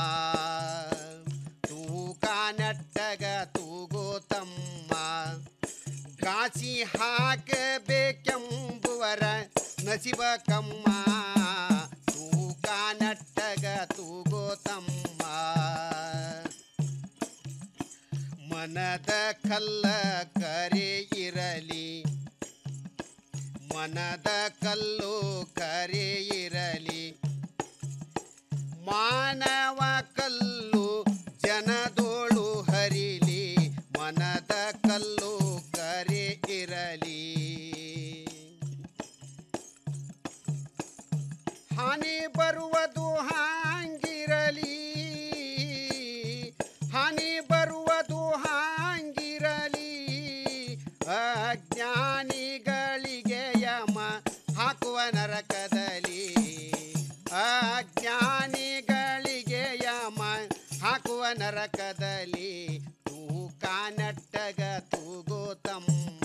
ತೂಕ ನಟ್ಟಗ ತೂಗೋ ತಮ್ಮ ಗಾಸಿ ಹಾಕಬೇಕೆಂಬುವರ ನಸಿಬ ಕಮ್ಮ ತೂಕ ನಟ್ಟಗ ತೂಗೋ ತಮ್ಮ ಮನದ ಕಲ್ಲ ಕರೆ ಇರಲಿ ಮನದ ಕಲ್ಲು ಕರೆ ಇರಲಿ ಮಾನವ ಕಲ್ಲು ಜನದೋಳು ಹರಿಲಿ ಮನದ ಕಲ್ಲು ಕರೆ ಇರಲಿ ಹಾನಿ ಬರುವುದು ಹಾಂಗಿರಲಿ ಹಾನಿ ಬರುವುದು ಹಾಂಗಿರಲಿ ಅಜ್ಞಾನಿಗಳಿಗೆ ಯಮ ಹಾಕುವ ನರಕದಲ್ಲಿ ಅಜ್ಞಾನಿಗಳಿಗೆ ಯಮ ಹಾಕುವ ನರಕದಲ್ಲಿ ತೂಕ ನಟ್ಟಗ ತೂಗೋ ತಮ್ಮ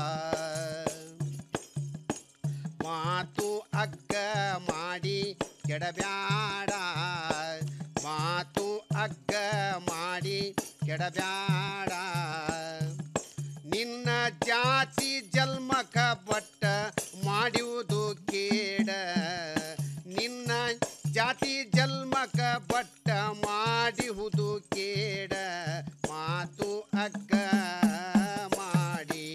ಮಾತು ಅಗ್ಗ ಮಾಡಿ ಕೆಡಬ್ಯಾಡ ಮಾತು ಅಗ್ಗ ಮಾಡಿ ಕೆಡಬ್ಯಾಡ ನಿನ್ನ ಜಾತಿ ಜನ್ಮಕ ಬಟ್ಟ ಮಾಡುವುದು ಕೇಡ ನಿನ್ನ ಜಾತಿ ಜನ್ಮಕ ಬಟ್ಟ ಮಾಡುವುದು ಕೇಡ ಮಾತು ಅಗ್ಗ ಮಾಡಿ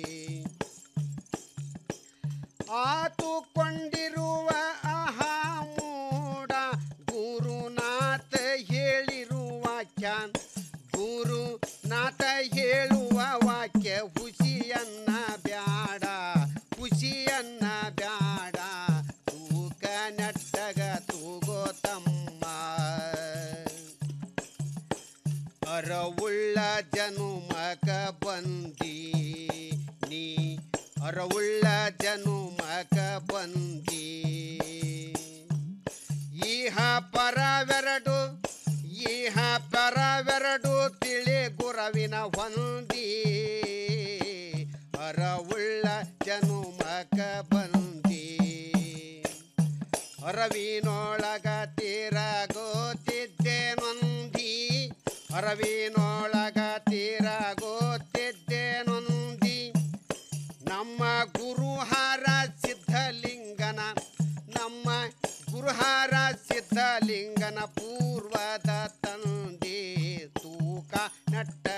ಆತುಕೊಂಡಿರುವ ಅಹಾಮೂಡ ಗುರುನಾಥ ಹೇಳಿರುವ ವಾಕ್ಯ ಗುರುನಾಥ ಹೇಳುವ ವಾಕ್ಯ ಹುಸಿಯನ್ನ ಬ್ಯಾಡ ಹುಸಿಯನ್ನ ಬ್ಯಾಡ ತೂಕ ನಟ್ಟಗ ತೂಗೋ ತಮ್ಮ ಅರವುಳ್ಳ ಜನುಮಕ ಬಂದಿ ನೀ ಅರವುಳ್ಳ ಜನುಮಕ ಬಂದಿ ಈಹ ಪರವೆರಡು ಈಹ ಪರವೆರಡು ತಿಳಿ ಗುರವಿನ ಹೊಂದಿ ಅರವುಳ್ಳ ಜನುಮಕ ಬಂದಿ ಕಾಡಿನೊಳಗ ತೀರಗೋತಿದ್ದೆ ನೊಂದಿ ನಮ್ಮ ಗುರುಹಾರ ಸಿದ್ಧಲಿಂಗನ ನಮ್ಮ ಗುರುಹಾರ ಸಿದ್ಧಲಿಂಗನ ಪೂರ್ವದ ತಂದೆ ತೂಕ ನಟ್ಟ